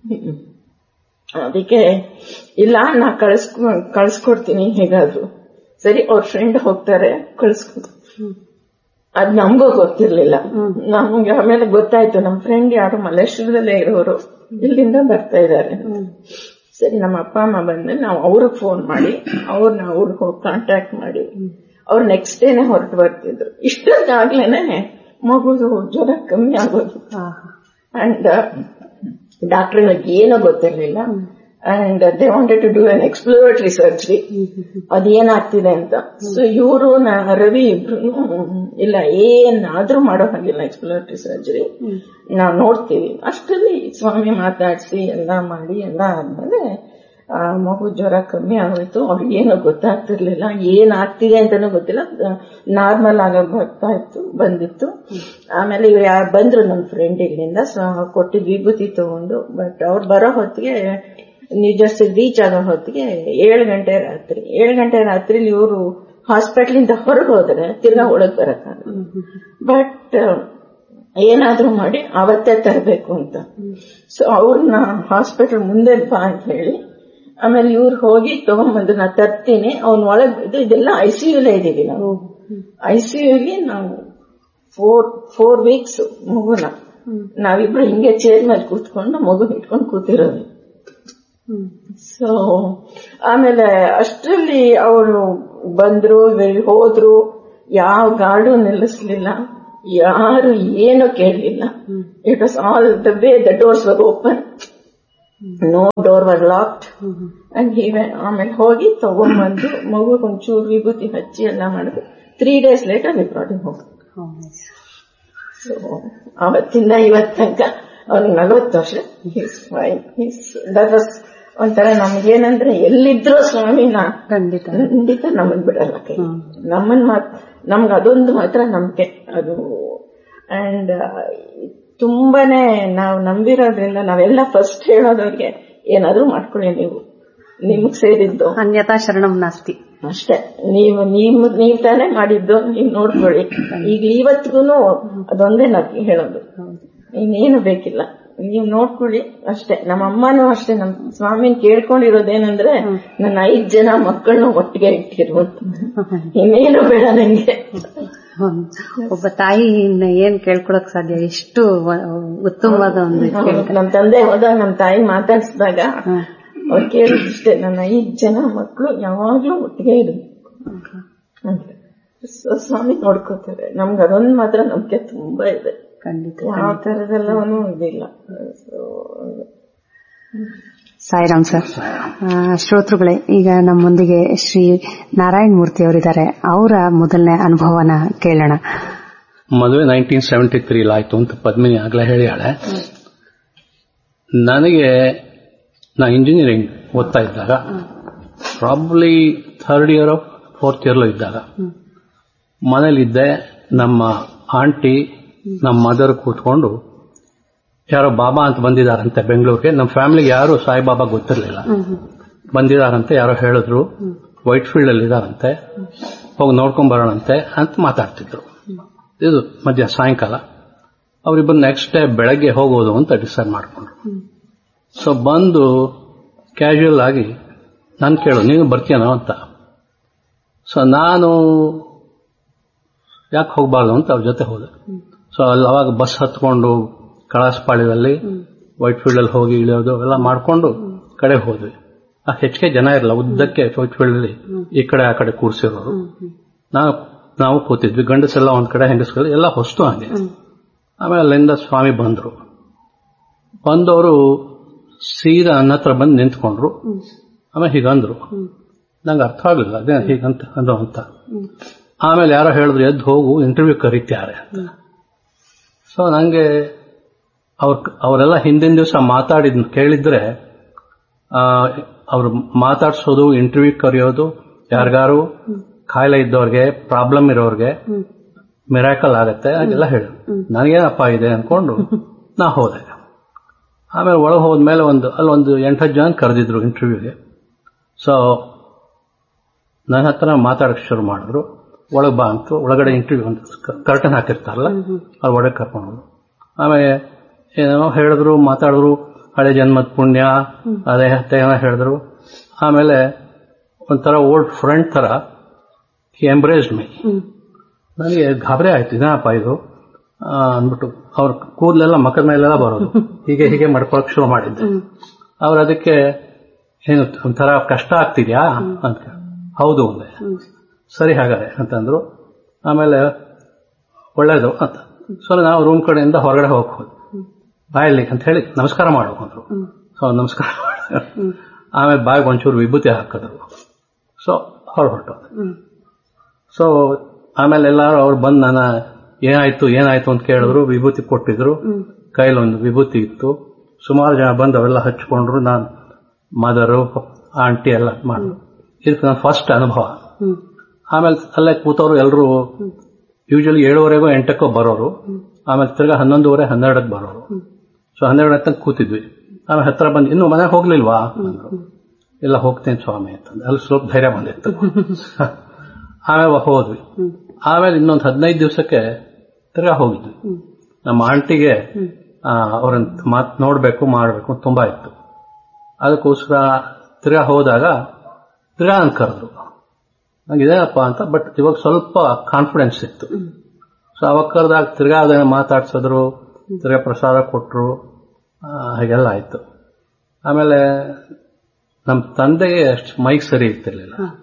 ಅದಕ್ಕೆ ಇಲ್ಲ ನಾ ಕಳಿಸ್ಕೊ ಕಳಿಸ್ಕೊಡ್ತೀನಿ ಹೇಗಾದ್ರು ಸರಿ ಅವ್ರ ಫ್ರೆಂಡ್ ಹೋಗ್ತಾರೆ ಕಳಿಸ್ಕೊ ಅದ್ ನಮಗೂ ಗೊತ್ತಿರ್ಲಿಲ್ಲ ನಮ್ಗೆ ಆಮೇಲೆ ಗೊತ್ತಾಯ್ತು ನಮ್ ಫ್ರೆಂಡ್ ಯಾರು ಮಲ್ಲೇಶ್ವರದಲ್ಲೇ ಇರೋರು ಇಲ್ಲಿಂದ ಬರ್ತಾ ಇದ್ದಾರೆ ಸರಿ ನಮ್ಮ ಅಪ್ಪ ಅಮ್ಮ ಬಂದ್ರೆ ನಾವು ಅವ್ರಿಗೆ ಫೋನ್ ಮಾಡಿ ಅವ್ರನ್ನ ಅವ್ರಿಗೆ ಹೋಗಿ ಕಾಂಟ್ಯಾಕ್ಟ್ ಮಾಡಿ ಅವ್ರು ನೆಕ್ಸ್ಟ್ ಡೇನೆ ಹೊರಟು ಬರ್ತಿದ್ರು ಇಷ್ಟೊತ್ತಾಗ್ಲೇನೆ ಮಗುದು ಜ್ವರ ಕಮ್ಮಿ ಆಗೋದು ಅಂಡ್ ಡಾಕ್ಟರ್ಗಳಿಗೆ ಏನೋ ಗೊತ್ತಿರ್ಲಿಲ್ಲ and they wanted to do an exploratory surgery ಅದೇನಾಗ್ತಿದೆ ಅಂತ ಸೊ ಇವರು ರವಿ ಇಬ್ರು ಇಲ್ಲ ಏನಾದ್ರೂ ಮಾಡೋ ಹಾಗಿಲ್ಲ ಎಕ್ಸ್ಪ್ಲೋರೇಟರಿ ಸರ್ಜರಿ ನಾವು ನೋಡ್ತೀವಿ ಅಷ್ಟರಲ್ಲಿ ಸ್ವಾಮಿ ಮಾತಾಡಿಸಿ ಎಲ್ಲ ಮಾಡಿ ಎಲ್ಲ ಆದ್ಮೇಲೆ ಆ ಮಗು ಜ್ವರ ಕಮ್ಮಿ ಆಗೋಯ್ತು ಅವ್ರಿಗೆ ಏನೋ ಗೊತ್ತಾಗ್ತಿರ್ಲಿಲ್ಲ ಏನಾಗ್ತಿದೆ ಅಂತಾನೂ ಗೊತ್ತಿಲ್ಲ ನಾರ್ಮಲ್ ಆಗ ಬರ್ತಾ ಇತ್ತು ಬಂದಿತ್ತು ಆಮೇಲೆ ಇವ್ರು ಯಾರು ಬಂದ್ರು ನಮ್ಮ ಫ್ರೆಂಡ್ ಇಲ್ಲಿಂದ ಕೊಟ್ಟಿದ್ ವಿಭೂತಿ ತಗೊಂಡು ಬಟ್ ಅವ್ರು ಬರೋ ಹೊತ್ತಿಗೆ ನ್ಯೂ ಜರ್ಸಿ ರೀಚ್ ಆಗೋ ಹೊತ್ತಿಗೆ ಏಳು ಗಂಟೆ ರಾತ್ರಿ ಏಳು ಗಂಟೆ ರಾತ್ರಿ ಇವರು ಹಾಸ್ಪಿಟ್ಲಿಂದ ಹೊರಗೆ ಹೋದ್ರೆ ತಿರ್ಗಾ ಒಳಗ್ ಬರಕ್ಕಾಗಲ್ಲ ಬಟ್ ಏನಾದ್ರೂ ಮಾಡಿ ಅವತ್ತೇ ತರಬೇಕು ಅಂತ ಸೊ ಅವ್ರನ್ನ ಹಾಸ್ಪಿಟಲ್ ಮುಂದೆ ಬಾ ಅಂತ ಹೇಳಿ ಆಮೇಲೆ ಇವ್ರು ಹೋಗಿ ತಗೊಂಡ್ಬಂದು ನಾ ತರ್ತೀನಿ ಅವ್ನ ಒಳಗ್ ಇದು ಇದೆಲ್ಲ ಐಸಿಯುಲೇ ಇದೀವಿ ನಾವು ಐಸಿಯುಲಿ ನಾವು ಫೋರ್ ಫೋರ್ ವೀಕ್ಸ್ ಮಗುನ ನಾವಿಬ್ರು ಹಿಂಗೆ ಚೇರ್ ಮೇಲೆ ಕೂತ್ಕೊಂಡು ಮಗು ಇಟ್ಕೊಂಡು ಕೂತಿರೋದು ಸೊ ಆಮೇಲೆ ಅಷ್ಟರಲ್ಲಿ ಅವರು ಬಂದ್ರು ಇವ್ರು ಹೋದ್ರು ಯಾವ ಗಾರ್ಡು ನಿಲ್ಲಿಸ್ಲಿಲ್ಲ ಯಾರು ಏನು ಕೇಳಲಿಲ್ಲ it was all the way the doors were open no door were locked and he ಆಮೇಲೆ ಹೋಗಿ ತಗೊಂಡ್ಬಂದು ಮಗು ಒಂಚೂರು ವಿಭೂತಿ ಹಚ್ಚಿ ಎಲ್ಲ ಮಾಡಿದ್ರು three days later we brought ಹೋಗಿ ಸೊ ಅವತ್ತಿಂದ ಇವತ್ ತನಕ ಅವ್ನಿಗೆ ನಲವತ್ತು ವರ್ಷ he's fine he's that was ಒಂಥರ ನಮ್ಗೇನಂದ್ರೆ ಎಲ್ಲಿದ್ರು ಸ್ವಾಮಿನ ಖಂಡಿತ ಖಂಡಿತ ನಮ್ಮನ್ ಬಿಡಲ್ಲ ಕೈ ನಮ್ಮನ್ ಮಾತ್ ನಮ್ಗೆ ಅದೊಂದು ಮಾತ್ರ ನಂಬಿಕೆ ಅದು ಅಂಡ್ ತುಂಬಾನೇ ನಾವು ನಂಬಿರೋದ್ರಿಂದ ನಾವೆಲ್ಲ ಫಸ್ಟ್ ಹೇಳೋದವ್ರಿಗೆ ಏನಾದ್ರೂ ಮಾಡ್ಕೊಳ್ಳಿ ನೀವು ನಿಮಗ್ ಸೇರಿದ್ದು ಅನ್ಯತಾ ಶರಣಂ ನಾಸ್ತಿ ಅಷ್ಟೇ ನೀವು ನೀವ್ ನೀವ್ ತಾನೇ ಮಾಡಿದ್ದು ನೀವ್ ನೋಡ್ಕೊಳ್ಳಿ ಈಗ ಇವತ್ತಿಗೂ ಅದೊಂದೇ ನಾವು ಹೇಳೋದು ಇನ್ನೇನು ಬೇಕಿಲ್ಲ ನೀವ್ ನೋಡ್ಕೊಳ್ಳಿ ಅಷ್ಟೇ ನಮ್ಮ ಅಮ್ಮನೂ ಅಷ್ಟೇ ನಮ್ ಸ್ವಾಮಿನ ಕೇಳ್ಕೊಂಡಿರೋದೇನಂದ್ರೆ ನನ್ನ ಐದ್ ಜನ ಮಕ್ಕಳನ್ನ ಒಟ್ಟಿಗೆ ಇಟ್ಟಿರು ಅಂತ ಇನ್ನೇನು ಬೇಡ ನಂಗೆ ಹ್ಮ್. ಒಬ್ಬ ತಾಯಿನ ಏನ್ ಕೇಳ್ಕೊಳಕ್ ಸಾಧ್ಯ ಎಷ್ಟು ವ- ಉತ್ತಮವಾದ ಒಂದು ಕೇಳ್ಕ ನಮ್ ತಂದೆ ಹೋದಾಗ ನಮ್ ತಾಯಿ ಮಾತಾಡ್ಸಿದಾಗ ಅವ್ರು ಕೇಳಿದಿಷ್ಟೇ ನನ್ನ ಐದ್ ಜನ ಮಕ್ಕಳು ಯಾವಾಗ್ಲೂ ಒಟ್ಟಿಗೆ ಇರು ಅಂತ ಸೊ ಸ್ವಾಮಿ ನೋಡ್ಕೋತಾರೆ ನಮ್ಗೆ ಅದೊಂದು ಮಾತ್ರ ನಂಬಿಕೆ ತುಂಬಾ ಇದೆ ಖಂಡಿತ ಯಾವ ತರದೆಲ್ಲವೂ ಇದಿಲ್ಲ ಸೊ ಸಾಯಿರಾಮ್ ಸರ್ ಆ, ಶ್ರೋತೃಗಳೇ ಈಗ ನಮ್ಮೊಂದಿಗೆ ಶ್ರೀ ನಾರಾಯಣ ಮೂರ್ತಿ ಅವರಿದ್ದಾರೆ ಅವರ ಮೊದಲನೇ ಅನುಭವನ ಕೇಳೋಣ ಮದುವೆ ನೈನ್ಟೀನ್ ಸೆವೆಂಟಿ ತ್ರೀ ಆಯ್ತು ಅಂತ ಪದ್ಮಿನಿ ಆಗ್ಲೇ ಹೇಳಿಯಾಳೆ ನನಗೆ ನಾ ಇಂಜಿನಿಯರಿಂಗ್ ಓದ್ತಾ ಇದ್ದಾಗ probably third year of fourth ಇಯರ್ಲೂ ಇದ್ದಾಗ ಮನೇಲಿದ್ದೆ ನಮ್ಮ ಆಂಟಿ ನಮ್ಮ ಮದರ್ ಕೂತ್ಕೊಂಡು ಯಾರೋ ಬಾಬಾ ಅಂತ ಬಂದಿದಾರಂತೆ ಬೆಂಗಳೂರಿಗೆ ನಮ್ಮ ಫ್ಯಾಮಿಲಿಗೆ ಯಾರು ಸಾಯಿಬಾಬಾ ಗೊತ್ತಿರಲಿಲ್ಲ ಬಂದಿದಾರಂತೆ ಯಾರೋ ಹೇಳಿದ್ರು ವೈಟ್ ಫೀಲ್ಡ್ ಅಲ್ಲಿ ಇದಾರಂತೆ ಹೋಗಿ ನೋಡ್ಕೊಂಡ್ ಬರೋಣಂತೆ ಅಂತ ಮಾತಾಡ್ತಿದ್ರು ಇದು ಮಧ್ಯ ಸಾಯಂಕಾಲ ಅವರಿಬ್ಬರು ನೆಕ್ಸ್ಟ್ ಡೇ ಬೆಳಗ್ಗೆ ಹೋಗೋದು ಅಂತ ಡಿಸೈಡ್ ಮಾಡ್ಕೊಂಡ್ರು ಸೊ ಬಂದು ಕ್ಯಾಶುಯಲ್ ಆಗಿ ನಾನು ಕೇಳು ನೀನು ಬರ್ತೀಯನೋ ಅಂತ ಸೊ ನಾನು ಯಾಕೆ ಹೋಗಬಾರ್ದು ಅಂತ ಅವ್ರ ಜೊತೆ ಹೋದೆ ಸೊ ಅಲ್ಲಿ ಅವಾಗ ಬಸ್ ಹತ್ಕೊಂಡು ಕಳಾಸಪಾಳ್ಯದಲ್ಲಿ ವೈಟ್ ಫೀಲ್ಡ್ ಅಲ್ಲಿ ಹೋಗಿ ಇಳಿಯೋದು ಎಲ್ಲ ಮಾಡ್ಕೊಂಡು ಕಡೆ ಹೋದ್ವಿ ಆ ಹೆಚ್ಚಿಗೆ ಜನ ಇರಲ್ಲ ಉದ್ದಕ್ಕೆ ವೈಟ್ ಫೀಲ್ಡ್ ಅಲ್ಲಿ ಈ ಕಡೆ ಆ ಕಡೆ ಕೂರ್ಸಿರೋರು ನಾವು ನಾವು ಕೂತಿದ್ವಿ ಗಂಡಸೆಲ್ಲ ಒಂದ್ ಕಡೆ ಹೆಂಗಸ್ಗಳು ಎಲ್ಲ ಹೊಸ್ತು ಹಂಗೆ ಆಮೇಲೆ ಅಲ್ಲಿಂದ ಸ್ವಾಮಿ ಬಂದ್ರು ಬಂದವರು ಸೀದಾ ನನ್ನ ಹತ್ರ ಬಂದು ನಿಂತ್ಕೊಂಡ್ರು ಆಮೇಲೆ ಹೀಗಂದ್ರು ನಂಗೆ ಅರ್ಥ ಆಗಲಿಲ್ಲ ಅದೇ ಹೀಗಂತ ಅಂದ್ರು ಅಂತ ಆಮೇಲೆ ಯಾರೋ ಹೇಳಿದ್ರು ಎದ್ದು ಹೋಗು ಇಂಟರ್ವ್ಯೂ ಕರೀತ್ಯಾರೆ ಅಂತ ಸೊ ನಂಗೆ ಅವ್ರ ಅವರೆಲ್ಲ ಹಿಂದಿನ ದಿವಸ ಮಾತಾಡಿದ್ ಕೇಳಿದ್ರೆ ಅವ್ರು ಮಾತಾಡ್ಸೋದು ಇಂಟರ್ವ್ಯೂ ಕರೆಯೋದು ಯಾರಿಗಾರು ಕಾಯಿಲೆ ಇದ್ದವ್ರಿಗೆ ಪ್ರಾಬ್ಲಮ್ ಇರೋರ್ಗೆ ಮಿರಾಕಲ್ ಆಗತ್ತೆ ಅದೆಲ್ಲ ಹೇಳು ನನಗೇನಪ್ಪ ಇದೆ ಅನ್ಕೊಂಡು ನಾ ಹೋದೆ ಆಮೇಲೆ ಒಳಗೆ ಹೋದ್ಮೇಲೆ ಒಂದು ಅಲ್ಲೊಂದು ಎಂಟತ್ತು ಜನ ಕರೆದಿದ್ರು ಇಂಟರ್ವ್ಯೂಗೆ ಸೊ ನನ್ನ ಹತ್ರ ಮಾತಾಡಕ್ಕೆ ಶುರು ಮಾಡಿದ್ರು ಒಳಗೆ ಬಾ ಅಂತ ಒಳಗಡೆ ಇಂಟರ್ವ್ಯೂ ಒಂದು ಕರ್ಟನ್ ಹಾಕಿರ್ತಾರಲ್ಲ ಅವ್ರು ಒಳಗೆ ಕರ್ಕೊಂಡು ಆಮೇಲೆ ಏನೋ ಹೇಳಿದ್ರು ಮಾತಾಡಿದ್ರು ಹಳೆ ಜನ್ಮದ ಪುಣ್ಯ ಅದೇ ಮತ್ತೆ ಏನೋ ಹೇಳಿದ್ರು ಆಮೇಲೆ ಒಂಥರ ಓಲ್ಡ್ ಫ್ರೆಂಡ್ ತರ ಎಂಬ್ರೇಸ್ ಮೈ ನನಗೆ ಗಾಬರಿ ಆಯ್ತು ಇದೇನಪ್ಪ ಇದು ಆ, ಅಂದ್ಬಿಟ್ಟು ಅವ್ರ ಕೂದಲೆಲ್ಲ ಮಕ್ಕದ ಮೇಲೆಲ್ಲ ಬರೋದು ಹೀಗೆ ಹೀಗೆ ಮಾಡ್ಕೊಳಕ್ ಶುರು ಮಾಡಿದ್ದೆ ಅವ್ರು ಅದಕ್ಕೆ ಏನು ಒಂಥರ ಕಷ್ಟ ಆಗ್ತಿದ್ಯಾ ಅಂತ ಕೇಳ್ದ್ರು. ಹೌದು ಅಂದೆ ಸರಿ ಹಾಗಾದ್ರೆ ಅಂತಂದ್ರು ಆಮೇಲೆ ಒಳ್ಳೇದು ಅಂತ ಸೊ ನಾವು ರೂಮ್ ಕಡೆಯಿಂದ ಹೊರಗಡೆ ಹೋಗ್ಬೋದು ಬಾಯಲ್ಲಿ ಅಂತ ಹೇಳಿ ನಮಸ್ಕಾರ ಮಾಡು ಅಂದ್ರು ಸೊ ನಮಸ್ಕಾರ ಮಾಡಿದ್ರು. ಆಮೇಲೆ ಬಾಯಿಗೆ ಒಂಚೂರು ವಿಭೂತಿ ಹಾಕಿದ್ರು ಸೊ ಹೊರ ಹೊರಟು ಸೊ ಆಮೇಲೆ ಎಲ್ಲಾರು ಅವ್ರು ಬಂದು ನನ್ನ ಏನಾಯ್ತು ಏನಾಯ್ತು ಅಂತ ಕೇಳಿದ್ರು ವಿಭೂತಿ ಕೊಟ್ಟಿದ್ರು ಕೈಲಿ ಒಂದು ವಿಭೂತಿ ಇತ್ತು ಸುಮಾರು ಜನ ಬಂದು ಅವೆಲ್ಲ ಹಚ್ಕೊಂಡ್ರು ನಾನು ಮದರು ಆಂಟಿ ಎಲ್ಲ ಮಾಡಿದ್ರು ಇದು ನನ್ನ ಫಸ್ಟ್ ಅನುಭವ ಆಮೇಲೆ ಅಲ್ಲೇ ಕೂತವ್ರು ಎಲ್ಲರೂ ಯೂಶಲಿ ಏಳುವರೆಗೋ ಎಂಟಕ್ಕೋ ಬರೋರು ಆಮೇಲೆ ತಿರ್ಗಾ ಹನ್ನೊಂದುವರೆ ಹನ್ನೆರಡಕ್ಕೆ ಬರೋರು ಸೊ ಹನ್ನೆರಡು ತನಕ ಕೂತಿದ್ವಿ ಆಮೇಲೆ ಹತ್ರ ಬಂದು ಇನ್ನು ಮನೆಗೆ ಹೋಗ್ಲಿಲ್ವಾ ಅಂದ್ರು ಇಲ್ಲ ಹೋಗ್ತೇನೆ ಸ್ವಾಮಿ ಅಂತಂದ್ರೆ ಅಲ್ಲಿ ಸ್ವಲ್ಪ ಧೈರ್ಯ ಬಂದಿತ್ತು ಆಮೇಲೆ ಹೋದ್ವಿ ಆಮೇಲೆ ಇನ್ನೊಂದು ಹದಿನೈದು ದಿವಸಕ್ಕೆ ತಿರ್ಗಾ ಹೋಗಿದ್ವಿ ನಮ್ಮ ಆಂಟಿಗೆ ಅವ್ರನ್ನ ಮಾತ್ ನೋಡ್ಬೇಕು ಮಾಡ್ಬೇಕು ತುಂಬಾ ಇತ್ತು ಅದಕ್ಕೋಸ್ಕರ ತಿರ್ಗಾ ಹೋದಾಗ ತಿರ್ಗಾ ನನ್ ಕರೆದ್ರು ನಂಗೆ ಇದೇನಪ್ಪ ಅಂತ ಬಟ್ ಇವಾಗ ಸ್ವಲ್ಪ ಕಾನ್ಫಿಡೆನ್ಸ್ ಇತ್ತು ಸೊ ಅವಾಗ ಕರೆದಾಗ ತಿರ್ಗಾ ಅದನ್ನ ಮಾತಾಡ್ಸಿದ್ರು ತಿರ್ಗಾ ಪ್ರಸಾದ ಕೊಟ್ರು ಆ, ಹಾಗೆಲ್ಲ ಆಯ್ತು ಆಮೇಲೆ ನಮ್ಮ ತಂದೆಗೆ ಅಷ್ಟು ಮೈಕ್ ಸರಿ ಇರ್ತಿರ್ಲಿಲ್ಲ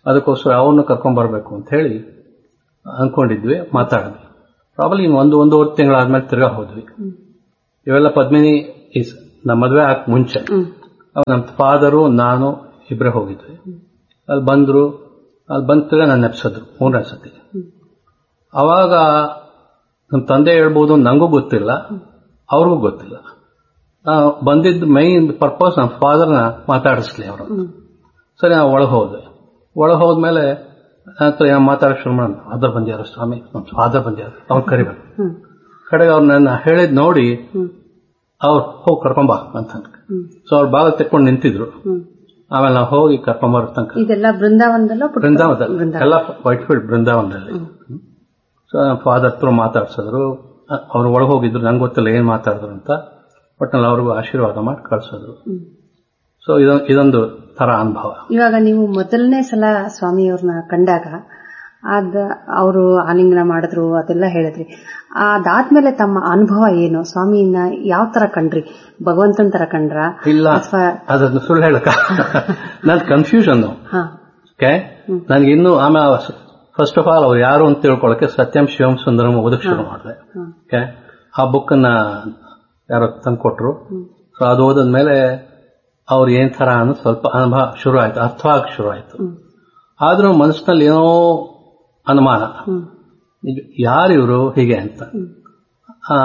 ಅದಕ್ಕೋಸ್ಕರ ಅವ್ರನ್ನ ಕರ್ಕೊಂಡ್ ಬರ್ಬೇಕು ಅಂತ ಹೇಳಿ ಅನ್ಕೊಂಡಿದ್ವಿ ಮಾತಾಡಿದ್ವಿ ಪ್ರಾಬಲಿ ಇನ್ನು ಒಂದು ಒಂದೂವರೆ ತಿಂಗಳಾದ್ಮೇಲೆ ತಿರ್ಗಾ ಹೋದ್ವಿ ಇವೆಲ್ಲ ಪದ್ಮಿನಿ ಈಸ್ ನಮ್ಮ ಮದುವೆ ಆಗ ಮುಂಚೆ ಅವಾಗ ನಮ್ಮ ಫಾದರು ನಾನು ಇಬ್ಬರೇ ಹೋಗಿದ್ವಿ ಅಲ್ಲಿ ಬಂದ್ರು ಅಲ್ಲಿ ಬಂದ ತಿರ್ಗಾ ನನ್ನ ನೆಪ್ಸಿದ್ರು ಮೂರನೇ ಸತಿ ಅವಾಗ ನಮ್ಮ ತಂದೆ ಹೇಳ್ಬೋದು ನಂಗೂ ಗೊತ್ತಿಲ್ಲ ಅವ್ರಿಗೂ ಗೊತ್ತಿಲ್ಲ ನಾವು ಬಂದಿದ್ದ ಮೈನ್ ಪರ್ಪಸ್ ನಮ್ಮ ಫಾದರ್ನ ಮಾತಾಡಿಸ್ಲಿ ಅವರು ಸರಿ ನಾವು ಒಳಗೆ ಹೋದೆ ಒಳಗೆ ಹೋದ್ಮೇಲೆ ಹತ್ರ ಏನೋ ಮಾತಾಡಕ್ ಶುರು ಮಾಡೋಣ ಫಾದರ್ ಬಂದ್ಯಾರ ಸ್ವಾಮಿ ನಮ್ಮ ಫಾದರ್ ಬಂದ್ಯಾರ ಅವ್ರು ಕರಿಬೇಕು ಕಡೆಗೆ ಅವ್ರು ನನ್ನ ಹೇಳಿದ್ ನೋಡಿ ಅವ್ರು ಹೋಗಿ ಕರ್ಕೊಂಬಾ ಅಂತ ಸೊ ಅವ್ರು ಬಾಲ ತೆಕ್ಕೊಂಡು ನಿಂತಿದ್ರು ಆಮೇಲೆ ನಾವು ಹೋಗಿ ಕರ್ಕೊಂಬರೋ ತನಕ ಇದೆಲ್ಲ ಬೃಂದಾವನದಲ್ಲೋ ಪುಟ್ಟ- ಬೃಂದಾವನದಲ್ಲಿ ಬೃಂದಾವನ ಎಲ್ಲ ವೈಟ್ ಫೀಲ್ಡ್ ಬೃಂದಾವನದಲ್ಲಿ ಸೊ ನಮ್ಮ ಫಾದರ್ ಹತ್ರ ಮಾತಾಡ್ಸಿದ್ರು ಅವ್ರು ಒಳಗೆ ಹೋಗಿದ್ರು ನಂಗೆ ಗೊತ್ತಿಲ್ಲ ಏನ್ ಮಾತಾಡಿದ್ರು ಅಂತ ಒಟ್ಟಿನಲ್ಲಿ ಅವ್ರಿಗೂ ಆಶೀರ್ವಾದ ಮಾಡಿ ಕಳ್ಸಿದ್ರು ಸೊ ಇದೊಂದು ಇದೊಂದು ತರ ಅನುಭವ ಇವಾಗ ನೀವು ಮೊದಲನೇ ಸಲ ಸ್ವಾಮಿಯವ್ರನ್ನ ಕಂಡಾಗ ಅದ ಅವರು ಆಲಿಂಗನ ಮಾಡಿದ್ರು ಅದೆಲ್ಲ ಹೇಳಿದ್ರಿ ಅದಾದ್ಮೇಲೆ ತಮ್ಮ ಅನುಭವ ಏನು ಸ್ವಾಮಿಯನ್ನ ಯಾವ ತರ ಕಂಡ್ರಿ ಭಗವಂತನ ತರ ಕಂಡ್ರ ಇಲ್ಲ ಅಥವಾ ಅದನ್ನು ಸುಳ್ಳು ಹೇಳಕ ನನ್ ಕನ್ಫ್ಯೂಷನ್ ಹಾ ಓಕೆ ನನಗೆ ಇನ್ನು ಆಮೇಲೆ ಫಸ್ಟ್ ಆಫ್ ಆಲ್ ಅವ್ರು ಯಾರು ಅಂತ ತಿಳ್ಕೊಳಕ್ಕೆ ಸತ್ಯಂ ಶಿವಂ ಸುಂದರಂ ಓದಕ್ ಶುರು ಮಾಡಿದೆ ಓಕೆ ಆ ಬುಕ್ ಅನ್ನ ಯಾರೋ ತಂದ್ಕೊಟ್ರು ಸೊ ಅದು ಓದಿದ್ಮೇಲೆ ಅವ್ರು ಏನ್ ತರ ಅನ್ನೋ ಸ್ವಲ್ಪ ಅನುಭವ ಶುರು ಆಯ್ತು ಅರ್ಥವಾಗಿ ಶುರು ಆಯ್ತು ಆದ್ರೂ ಮನಸ್ಸಿನಲ್ಲಿ ಏನೋ ಅನುಮಾನ ಯಾರು ಇವರು ಹೀಗೆ ಅಂತ ಆ,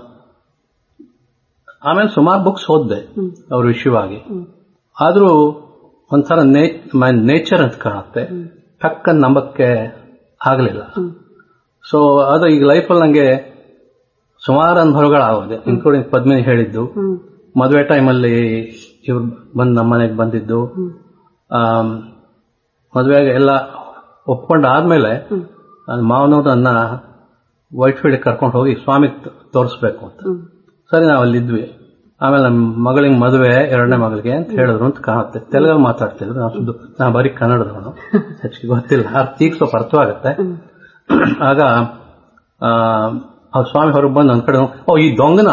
ಆಮೇಲೆ ಸುಮಾರು ಬುಕ್ಸ್ ಓದ್ದೆ ಅವ್ರ ವಿಷಯವಾಗಿ ಆದ್ರೂ ಒಂಥರ ನೇಚರ್ ಅಂತ ಕಾಣುತ್ತೆ ಟಕ್ಕನ್ ನಂಬಕ್ಕೆ ಆಗಲಿಲ್ಲ ಸೊ ಅದು ಈಗ ಲೈಫಲ್ಲಿ ನಂಗೆ ಸುಮಾರು ಅನುಭವಗಳಾಗೋದೆ ಇನ್ಕ್ಲೂಡಿಂಗ್ ಪದ್ಮಿನಿ ಹೇಳಿದ್ದು ಮದುವೆ ಟೈಮಲ್ಲಿ ಇವ್ರು ಬಂದು ನಮ್ಮ ಮನೆಗೆ ಬಂದಿದ್ದು ಆಮ್, ಮದುವೆಗೆ ಎಲ್ಲ ಒಪ್ಕೊಂಡು ಆದ್ಮೇಲೆ ನನ್ನ ಮಾವನವ್ರು ನನ್ನ ವೈಟ್ ಫೀಲ್ಡ್ ಕರ್ಕೊಂಡು ಹೋಗಿ ಸ್ವಾಮಿ ತೋರಿಸ್ಬೇಕು ಅಂತ ಸರಿ ನಾವು ಅಲ್ಲಿದ್ವಿ ಆಮೇಲೆ ನಮ್ಮ ಮಗಳಿಗೆ ಮದುವೆ ಎರಡನೇ ಮಗಳಿಗೆ ಅಂತ ಹೇಳಿದ್ರು ಅಂತ ಕಾಣುತ್ತೆ ತೆಲುಗಲ್ಲಿ ಮಾತಾಡ್ತಿದ್ರು ನಾವು ಸುದ್ದು ನಾ ಬರೀ ಕನ್ನಡದವನು ಹೆಚ್ಚಿಗೆ ಗೊತ್ತಿಲ್ಲ ಅರ್ಥ ಈಗ ಸ್ವಲ್ಪ ಅರ್ಥವಾಗುತ್ತೆ ಆಗ ಆ, ಅವ್ರ ಸ್ವಾಮಿ ಹೊರಗೆ ಬಂದು ನನ್ನ ಕಡೆ ನೋಡಿ, ಓ ಈ ದೊಂಗನ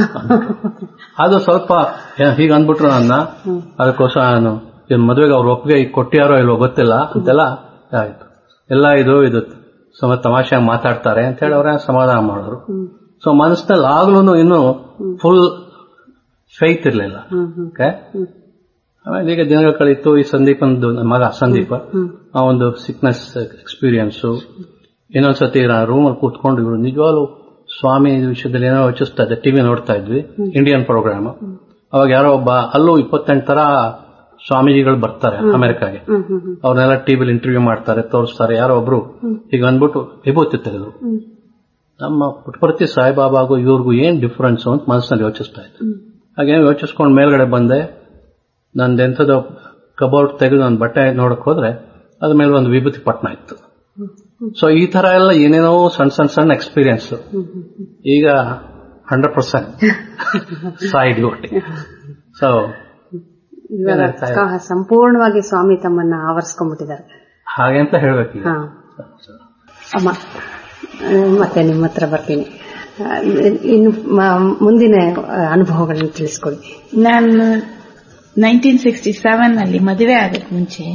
ಅದು ಸ್ವಲ್ಪ ಏ- ಹೀಗೆ ಅಂದ್ಬಿಟ್ರು ನನ್ನ ಅದಕ್ಕೋಸ್ಕರ ನಾನು ಇವ್ನ್ ಮದುವೆಗೆ ಅವ್ರ ಒಪ್ಪಿಗೆ ಈಗ ಕೊಟ್ಟಿಯಾರೋ ಇಲ್ವೋ ಗೊತ್ತಿಲ್ಲ ಅಂತೆಲ್ಲ ಆಯ್ತು ಎಲ್ಲ ಇದು ಇದು ಸಮ ತಮಾಷೆಯಾಗಿ ಮಾತಾಡ್ತಾರೆ ಅಂತ ಹೇಳಿ ಅವರೇ ಸಮಾಧಾನ ಮಾಡಿದ್ರು ಸೊ ಮನಸ್ಸಿನಲ್ಲಿ ಆಗ್ಲೂ ಇನ್ನು ಫುಲ್ ಫೈತ್ ಇರಲಿಲ್ಲ ಓಕೆ ಆಮೇಲೆ ಈಗ ದಿನಗಳು ಕಳೀತು ಈ ಸಂದೀಪಂದು ನನ್ನ ಮಗ ಸಂದೀಪ ಆ ಒಂದು ಸಿಕ್ನೆಸ್ ಎಕ್ಸ್ಪೀರಿಯನ್ಸು ಇನ್ನೊಂದ್ಸತಿ ನಾನು ರೂಮಲ್ಲಿ ಕೂತ್ಕೊಂಡು ಇವರು ನಿಜವಾಗ್ಲೂ ಸ್ವಾಮಿ ವಿಷಯದಲ್ಲಿ ಏನೋ ಯೋಚಿಸ್ತಾ ಇದ್ದೆ ಟಿವಿ ನೋಡ್ತಾ ಇದ್ವಿ ಇಂಡಿಯನ್ ಪ್ರೋಗ್ರಾಮ್ ಅವಾಗ ಯಾರೋ ಒಬ್ಬ ಅಲ್ಲೂ ಇಪ್ಪತ್ತೆಂಟು ತರ ಸ್ವಾಮೀಜಿಗಳು ಬರ್ತಾರೆ ಅಮೆರಿಕಾಗೆ ಅವ್ರನ್ನೆಲ್ಲ ಟಿವಿಲಿ ಇಂಟರ್ವ್ಯೂ ಮಾಡ್ತಾರೆ ತೋರಿಸ್ತಾರೆ ಯಾರೋ ಒಬ್ರು ಈಗ ಅಂದ್ಬಿಟ್ಟು ವಿಭೂತಿ ತೆಗೆದ್ರು ನಮ್ಮ ಪುಟ್ಟಪರ್ತಿ ಸಾಯಿಬಾಬಾಗೂ ಇವ್ರಿಗೂ ಏನ್ ಡಿಫ್ರೆನ್ಸ್ ಅಂತ ಮನಸ್ಸಿನಲ್ಲಿ ಯೋಚಿಸ್ತಾ ಇದ್ದೆ ಹಾಗೇನು ಯೋಚಿಸ್ಕೊಂಡು ಮೇಲ್ಗಡೆ ಬಂದೆ ನಂದೆಂಥದ್ದು ಕಬೋರ್ಡ್ ತೆಗೆದು ನನ್ನ ಬಟ್ಟೆ ನೋಡಕ್ ಹೋದ್ರೆ ಅದ್ರ ಮೇಲೆ ಒಂದು ವಿಭೂತಿ ಪಟ್ನ ಇತ್ತು ಸೊ ಈ ತರ ಎಲ್ಲ ಏನೇನೋ ಸಣ್ಣ ಸಣ್ಣ ಸಣ್ಣ ಎಕ್ಸ್ಪೀರಿಯನ್ಸ್ ಈಗ hundred percent Sai duty so ಇವಾಗ ಏನಾಗ್ತಾ ಇದೆ? ಕ- ಸಂಪೂರ್ಣವಾಗಿ ಸ್ವಾಮಿ ತಮ್ಮನ್ನ ಆವರಿಸ್ಕೊಂಡ್ಬಿಟ್ಟಿದ್ದಾರೆ ಹಾಗೆ ಅಂತ ಹೇಳ್ಬೇಕೀಗ ಹಾ ಅಮ್ಮ ಆ, ಮತ್ತೆ ನಿಮ್ಮ ಹತ್ರ ಬರ್ತೀನಿ ಆ, ಇನ್ನು ಮ- ಮುಂದಿನ ಆ, ಅನುಭವಗಳನ್ನು ತಿಳಿಸ್ಕೊಡಿ ನಾನು ನೈನ್ಟೀನ್ ಸಿಕ್ಸ್ಟಿ ಸೆವೆನ್ ಅಲ್ಲಿ ಮದುವೆ ಆಗಕ್ ಮುಂಚೆ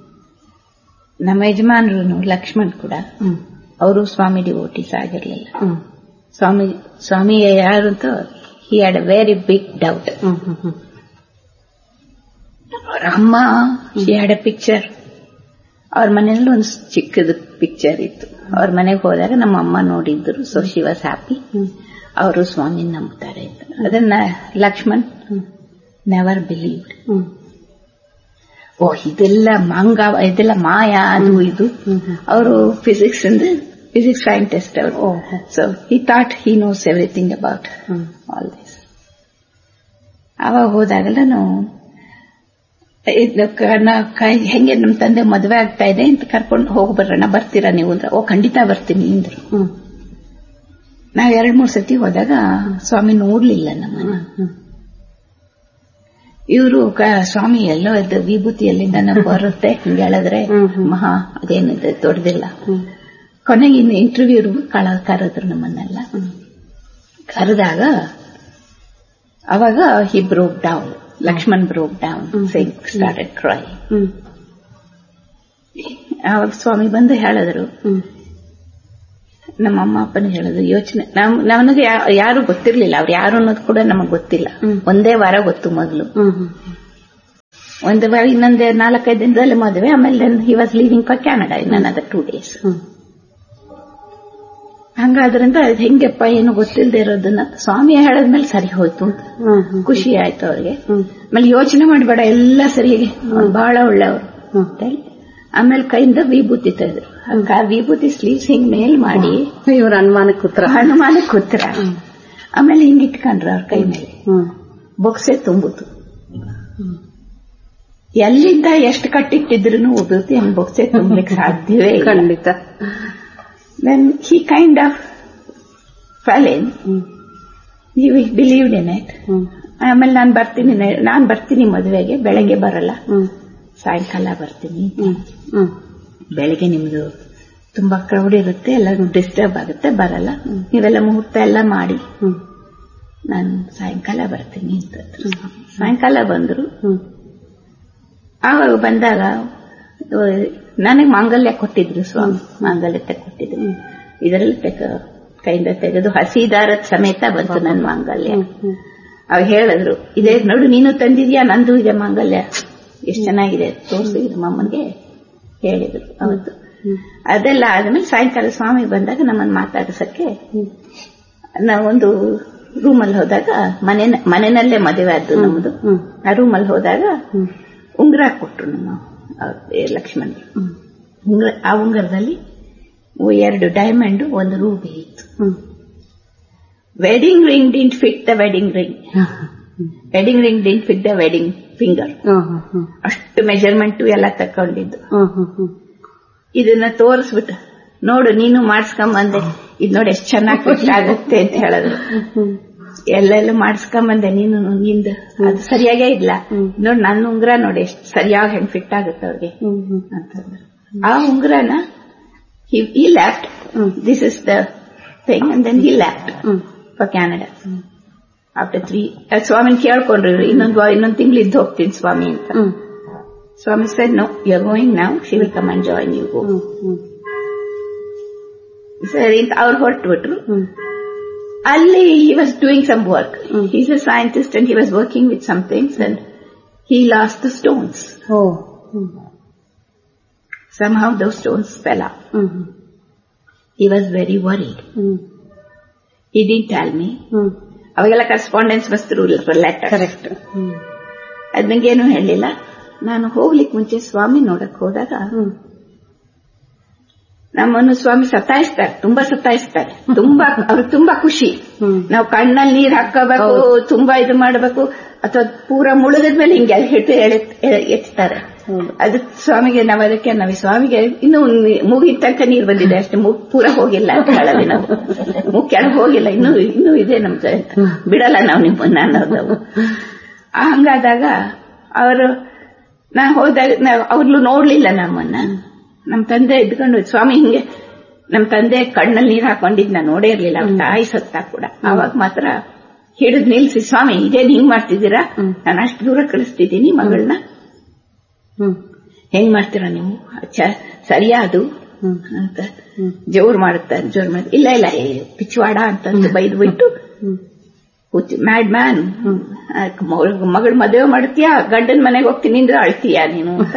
ನಮ್ಮ ಯಜಮಾನರು ಲಕ್ಷ್ಮಣ್ ಕೂಡ ಅವರು ಸ್ವಾಮಿ ಡಿವೋಟೀಸ್ ಆಗಿರ್ಲಿಲ್ಲ ಹ್ಮ್. ಸ್ವಾಮಿ ಸ್ವಾಮಿ ಯಾರು ಅಂತ he had a very big doubt hmm, hmm, hmm. ಅವ್ರ ಅಮ್ಮ ಶಿ ಹ್ಯಾಡ್ ಅ ಪಿಕ್ಚರ್ ಅವ್ರ ಮನೆಯಲ್ಲಿ ಒಂದು ಚಿಕ್ಕದ ಪಿಕ್ಚರ್ ಇತ್ತು ಅವ್ರ ಮನೆಗೆ ಹೋದಾಗ ನಮ್ಮ ಅಮ್ಮ ನೋಡಿದ್ರು ಸೊ ಶಿ ವಾಸ್ ಹ್ಯಾಪಿ ಅವರು ಸ್ವಾಮಿ ನಂಬ್ತಾರೆ ಅಂತ ಅದನ್ನ Lakshman never believed hmm. Oh ಇದೆಲ್ಲ ಮಂಗ ಇದೆಲ್ಲ ಮಾಯ ಅದು ಇದು ಅವರು ಫಿಸಿಕ್ಸ್ ಅಂದ್ರೆ ಫಿಸಿಕ್ಸ್ ಸೈಂಟಿಸ್ಟ್ ಅವರು so he thought he knows everything about all this ಅವಾಗ ಹೋದಾಗೆಲ್ಲ ನಾವು ಇದು ಕ- ನಾ- ಕ- ಹೆಂಗೆ ನಮ್ಮ ತಂದೆ ಮದುವೆ ಆಗ್ತಾ ಇದೆ ಅಂತ ಕರ್ಕೊಂಡು ಹೋಗಿ ಬರೋಣ ಬರ್ತೀರಾ ನೀವು ಅಂದ್ರೆ ಓ ಖಂಡಿತ ಬರ್ತೀನಿ ಅಂದ್ರು ಹ್ಮ್. ನಾವ್ ಎರಡ್ ಮೂರ್ ಸತಿ ಹೋದಾಗ ಸ್ವಾಮಿ ನೋಡ್ಲಿಲ್ಲ ನಮ್ಮನ್ನ ಇವರು ಸ್ವಾಮಿ ಎಲ್ಲೋ ಇದು ವಿಭೂತಿ ಎಲ್ಲಿಂದ ನಮ್ಗ್ ಬರುತ್ತೆ ಹಿಂಗೆ ಹೇಳಿದ್ರೆ ಮಹಾ ಅದೇನಿದೆ ದೊಡ್ಡದಿಲ್ಲ ಕೊನೆಗೆ ಇನ್ನು ಇಂಟರ್ವ್ಯೂ ಕಳ ಕರೆದ್ರು ನಮ್ಮನ್ನೆಲ್ಲ ಕರೆದಾಗ ಅವಾಗ he broke down Lakshman broke down ಸಿಂಗ್ ಸ್ಟಾರ್ಟೆಡ್ ಕ್ರೈ ಹ್ಮ್. ಆವಾಗ ಸ್ವಾಮಿ ಬಂದು ಹೇಳಿದ್ರು ನಮ್ಮ ಅಮ್ಮ ಅಪ್ಪನ ಹೇಳಿದ್ರು ಯೋಚನೆ ನಮ್ ನನಗೆ ಯಾ- ಯಾರು ಗೊತ್ತಿರ್ಲಿಲ್ಲ ಅವ್ರು ಯಾರು ಅನ್ನೋದು ಕೂಡ ನಮಗ್ ಗೊತ್ತಿಲ್ಲ ಒಂದೇ ವಾರ ಗೊತ್ತು ಮೊದಲು ಒಂದು ವಾರ ಇನ್ನೊಂದೇ ನಾಲ್ಕೈದು ದಿನದಲ್ಲಿ ಮದುವೆ ಆಮೇಲೆ he was leaving for Canada in another two days ಹಂಗಾದ್ರಿಂದ ಅದ್ ಹೆಂಗಪ್ಪ ಏನು ಗೊತ್ತಿಲ್ಲದೆ ಇರೋದನ್ನ ಸ್ವಾಮಿ ಹೇಳದ್ಮೇಲೆ ಸರಿ ಹೋಯ್ತು ಅಂತ ಖುಷಿ ಆಯ್ತು ಅವ್ರಿಗೆ ಆಮೇಲೆ ಯೋಚನೆ ಮಾಡಬೇಡ ಎಲ್ಲ ಸರಿಯಾಗಿ ಬಹಳ ಒಳ್ಳೆಯವರು ಅಂತೇಳಿ ಆಮೇಲೆ ಕೈಯಿಂದ ವಿಭೂತಿ ತೆಗೆದ್ರು ಆ ವಿಭೂತಿ ಸ್ಲೀವ್ಸ್ ಹಿಂಗ್ ಮೇಲ್ ಮಾಡಿ ಇವ್ರ ಅನುಮಾನಕ್ಕೆ ಉತ್ತರ ಹನುಮಾನಕ್ಕೆ ಉತ್ತರ ಆಮೇಲೆ ಹಿಂಗ್ ಇಟ್ಕೊಂಡ್ರು ಅವ್ರ ಕೈ ಮೇಲೆ ಬೊಕ್ಸೆ ತುಂಬಿತು ಎಲ್ಲಿಂದ ಎಷ್ಟು ಕಟ್ಟಿಟ್ಟಿದ್ರು ವಿಭೂತಿ ಹಂಗ್ ಬೊಕ್ಸೆ ತುಂಬಲಿಕ್ಕೆ ಸಾಧ್ಯವೇ ಇಲ್ಲ ಖಂಡಿತ then he kind of fell in. He believed in it. ಆಮೇಲೆ ನಾನು ಬರ್ತೀನಿ ನಾನು ಬರ್ತೀನಿ ಮದುವೆಗೆ ಬೆಳಗ್ಗೆ ಬರಲ್ಲ ಸಾಯಂಕಾಲ ಬರ್ತೀನಿ ಬೆಳಗ್ಗೆ ನಿಮ್ದು ತುಂಬಾ ಕ್ರೌಡ್ ಇರುತ್ತೆ ಎಲ್ಲ ಡಿಸ್ಟರ್ಬ್ ಆಗುತ್ತೆ ಬರಲ್ಲ ನೀವೆಲ್ಲ ಮುಹೂರ್ತ ಎಲ್ಲ ಮಾಡಿ ನಾನು ಸಾಯಂಕಾಲ ಬರ್ತೀನಿ ಅಂತ ಸಾಯಂಕಾಲ ಬಂದ್ರು ಆವಾಗ ಬಂದಾಗ ನನಗೆ ಮಾಂಗಲ್ಯ ಕೊಟ್ಟಿದ್ರು ಸ್ವಾಮಿ ಮಾಂಗಲ್ಯ ಕೊಟ್ಟಿದ್ರು ಇದರಲ್ಲಿ ತೆಗ ಕೈಯಿಂದ ತೆಗೆದು ಹಸಿ ದಾರದ ಸಮೇತ ಬಂತು ನನ್ನ ಮಾಂಗಲ್ಯ ಅವ್ ಹೇಳಿದ್ರು ಇದೇ ನೋಡು ನೀನು ತಂದಿದ್ಯಾ ನಂದು ಇದೆ ಮಾಂಗಲ್ಯ ಎಷ್ಟು ಚೆನ್ನಾಗಿದೆ ತೋರಿಸು ಇದು ಮಮ್ಮನ್ಗೆ ಹೇಳಿದ್ರು ಅವತ್ತು ಅದೆಲ್ಲ ಆದ್ಮೇಲೆ ಸಾಯಂಕಾಲ ಸ್ವಾಮಿ ಬಂದಾಗ ನಮ್ಮನ್ನು ಮಾತಾಡಿಸಕ್ಕೆ ನಾವೊಂದು ರೂಮಲ್ಲಿ ಹೋದಾಗ ಮನೆ ಮನೆಯಲ್ಲೇ ಮದುವೆ ಆದ್ದು ನಮ್ಮದು ಆ ರೂಮಲ್ಲಿ ಹೋದಾಗ ಉಂಗುರ ಕೊಟ್ರು ನಮ್ಮ ಅವ್ರ್ ಲಕ್ಷ್ಮಣ್ ಉಂಗುರ ಆ ಉಂಗುರದಲ್ಲಿ ಎರಡು ಡೈಮಂಡ್ ಒಂದು ರೂಬಿ ಇತ್ತು wedding ring didn't fit the wedding ring wedding ring didn't fit the wedding finger ಅಷ್ಟು ಮೆಜರ್ಮೆಂಟ್ ಎಲ್ಲ ತಕೊಂಡಿದ್ದು ಇದನ್ನ ತೋರಿಸ್ಬಿಟ್ಟು ನೋಡು ನೀನು ಮಾಡಿಸ್ಕೊಂಬಂದೆ ಇದ್ ನೋಡಿ ಎಷ್ಟು ಚೆನ್ನಾಗಿ ಫಿಟ್ ಆಗುತ್ತೆ ಅಂತ ಹೇಳಿದ್ರು ಎಲ್ಲೆಲ್ಲ ಮಾಡಿಸ್ಕೊಂಬಂದೆ ನೀನು ನಿಂದ ಅದು ಸರಿಯಾಗೇ ಇಲ್ಲ ನೋಡ್ ನನ್ನ ಉಂಗುರ ನೋಡಿ ಎಷ್ಟು ಸರಿಯಾಗಿ ಹೆಂಗ್ ಫಿಟ್ ಆಗುತ್ತೆ ಅವ್ರಿಗೆ ಅಂತಂದ್ರು ಆ ಉಂಗುರನ ಈ left this is the thing and then he left for Canada after three ಸ್ವಾಮಿನ ಕೇಳ್ಕೊಂಡ್ರು ಇನ್ನೊಂದು ಇನ್ನೊಂದು ತಿಂಗಳು ಇದ್ದು ಹೋಗ್ತೀನಿ ಸ್ವಾಮಿ ಅಂತ Swami said no you are going ನಾವು she will come and join you go ಸರಿ ಅಂತ ಅವ್ರು ಹೊರಟ್ಬಿಟ್ರು ಅಲ್ಲಿ he was doing some work is a scientist and he was working with some things and he lost the stones somehow though stones fell he was very worried he didn't tell me ಅವಾಗೆಲ್ಲ correspondence ಬಸ್ತಿರು letter correct ಅದ್ ನಂಗೇನು ಹೇಳಿಲ್ಲ ನಾನು ಹೋಗ್ಲಿಕ್ಕೆ ಮುಂಚೆ ಸ್ವಾಮಿ ನೋಡಕ್ ಹೋದಾಗ ನಮ್ಮನ್ನು ಸ್ವಾಮಿ ಸತಾಯಿಸ್ತಾರೆ ತುಂಬಾ ಸತಾಯಿಸ್ತಾರೆ ತುಂಬಾ ಅವ್ರಿಗೆ ತುಂಬಾ ಖುಷಿ ನಾವು ಕಣ್ಣಲ್ಲಿ ನೀರ್ ಹಾಕೋಬೇಕು ತುಂಬಾ ಇದು ಮಾಡಬೇಕು ಅಥವಾ ಪೂರ ಮುಳುಗದ್ಮೇಲೆ ಹಿಂಗೆ ಹಿಟ್ಟು ಎತ್ತಾರೆ ಅದು ಸ್ವಾಮಿಗೆ ನಾವು ಅದಕ್ಕೆ ನಾವು ಸ್ವಾಮಿಗೆ ಇನ್ನು ಮೂಗಿನ ತನಕ ನೀರು ಬಂದಿದೆ ಅಷ್ಟೇ ಮೂಗ್ ಪೂರ ಹೋಗಿಲ್ಲ ಅಂತ ಹೇಳವಿ ನಾವು ಮೂಗ್ ಕೆಳಗೆ ಹೋಗಿಲ್ಲ ಇನ್ನು ಇನ್ನೂ ಇದೆ ನಮ್ಗೆ ಬಿಡಲ್ಲ ನಾವು ನಿಮ್ಮನ್ನ ಅನ್ನೋದು ನಾವು ಹಂಗಾದಾಗ ಅವರು ನಾ ಹೋದಾಗ ನಾವು ಅವ್ರು ನೋಡ್ಲಿಲ್ಲ ನಮ್ಮನ್ನ ನಮ್ ತಂದೆ ಇದ್ಕೊಂಡು ಸ್ವಾಮಿ ಹಿಂಗೆ ನಮ್ ತಂದೆ ಕಣ್ಣಲ್ಲಿ ನೀರ್ ಹಾಕೊಂಡಿದ್ ನಾ ನೋಡೇ ಇರ್ಲಿಲ್ಲ ಅವ್ರ ತಾಯಿ ಸತ್ತ ಕೂಡ ಅವಾಗ ಮಾತ್ರ ಹಿಡಿದ್ ನಿಲ್ಸಿ ಸ್ವಾಮಿ ಇದೇನ್ ಹಿಂಗ್ ಮಾಡ್ತಿದ್ದೀರಾ ನಾನು ಅಷ್ಟು ದೂರ ಕಳಿಸ್ತಿದ್ದೀನಿ ಮಗಳನ್ನ ಹೆಂಗ್ ಮಾಡ್ತೀರಾ ನೀವು ಸರಿಯಾ ಅದು ಅಂತ ಜೋರ್ ಮಾಡುತ್ತಾರೆ ಜೋರ್ ಮಾಡಿ ಇಲ್ಲ ಇಲ್ಲ ಪಿಚ್ವಾಡ ಅಂತ ಬೈದು ಬಿಟ್ಟು ಮ್ಯಾಡ್ ಮ್ಯಾನ್ ಮಗಳ ಮದುವೆ ಮಾಡ್ತೀಯಾ ಗಂಡನ ಮನೆಗೆ ಹೋಗ್ತೀನಿ ಅಂದ್ರೆ ಅಳ್ತೀಯಾ ನೀನು ಅಂತ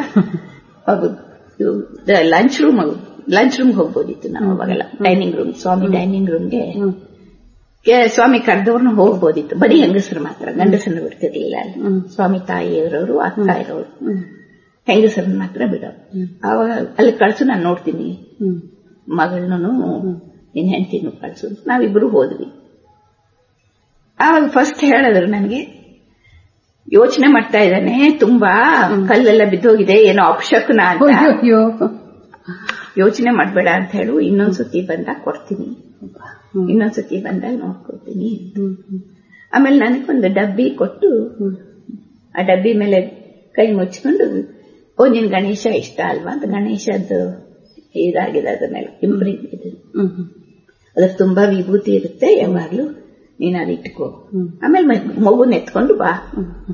ಲಂಚ್ ರೂಮ್ ಲಂಚ್ ರೂಮ್ಗೆ ಹೋಗ್ಬೋದಿತ್ತು ನಾವು ಅವಾಗೆಲ್ಲ ಡೈನಿಂಗ್ ರೂಮ್ ಸ್ವಾಮಿ ಡೈನಿಂಗ್ ರೂಮ್ಗೆ ಸ್ವಾಮಿ ಕರೆದವ್ರನ್ನ ಹೋಗ್ಬೋದಿತ್ತು ಬರೀ ಹೆಂಗಸರು ಮಾತ್ರ ಗಂಡಸರನ್ನ ಬಿಡ್ತಿರ್ಲಿಲ್ಲ ಅಲ್ಲಿ ಸ್ವಾಮಿ ತಾಯಿಯವರವರು ಅಕ್ಕ ಇರೋರು ಹೆಂಗಸರನ್ನ ಮಾತ್ರ ಬಿಡೋರು ಅವಾಗ ಅಲ್ಲಿ ಕಳ್ಸು ನಾನು ನೋಡ್ತೀನಿ ಮಗಳನ್ನೂ ನಿನ್ ಹೆಂಡತಿನೂ ಕಳ್ಸು ನಾವಿಬ್ರು ಹೋದ್ವಿ ಆವಾಗ ಫಸ್ಟ್ ಹೇಳಿದ್ರು ನನಗೆ ಯೋಚನೆ ಮಾಡ್ತಾ ಇದ್ದಾನೆ ತುಂಬಾ ಕಲ್ಲೆಲ್ಲ ಬಿದ್ದೋಗಿದೆ ಏನೋ ಅಪಶಕುನ ಅಂತ ಯೋಚನೆ ಮಾಡ್ಬೇಡ ಅಂತ ಹೇಳು ಇನ್ನೊಂದ್ಸತಿ ಬಂದಾಗ ಕೊಡ್ತೀನಿ ಇನ್ನೊಂದ್ಸತಿ ಬಂದಾಗ ನೋಡ್ಕೊಡ್ತೀನಿ ಆಮೇಲೆ ನನಗೊಂದು ಡಬ್ಬಿ ಕೊಟ್ಟು ಆ ಡಬ್ಬಿ ಮೇಲೆ ಕೈ ಮುಚ್ಕೊಂಡು ಓ ನಿನ್ ಗಣೇಶ ಇಷ್ಟ ಅಲ್ವಾ ಅಂತ ಗಣೇಶದ್ದು ಇದಾಗಿದೆ ಅದ್ರ ಮೇಲೆ ಇಂಪ್ರಿಂಗ್ ಇದೆ ಅದ್ರ ತುಂಬಾ ವಿಭೂತಿ ಇರುತ್ತೆ ಯಾವಾಗ್ಲೂ ನೀನ್ ಅದು ಇಟ್ಕೋ ಆಮೇಲೆ ಮಗುನ ಎತ್ಕೊಂಡು ಬಾ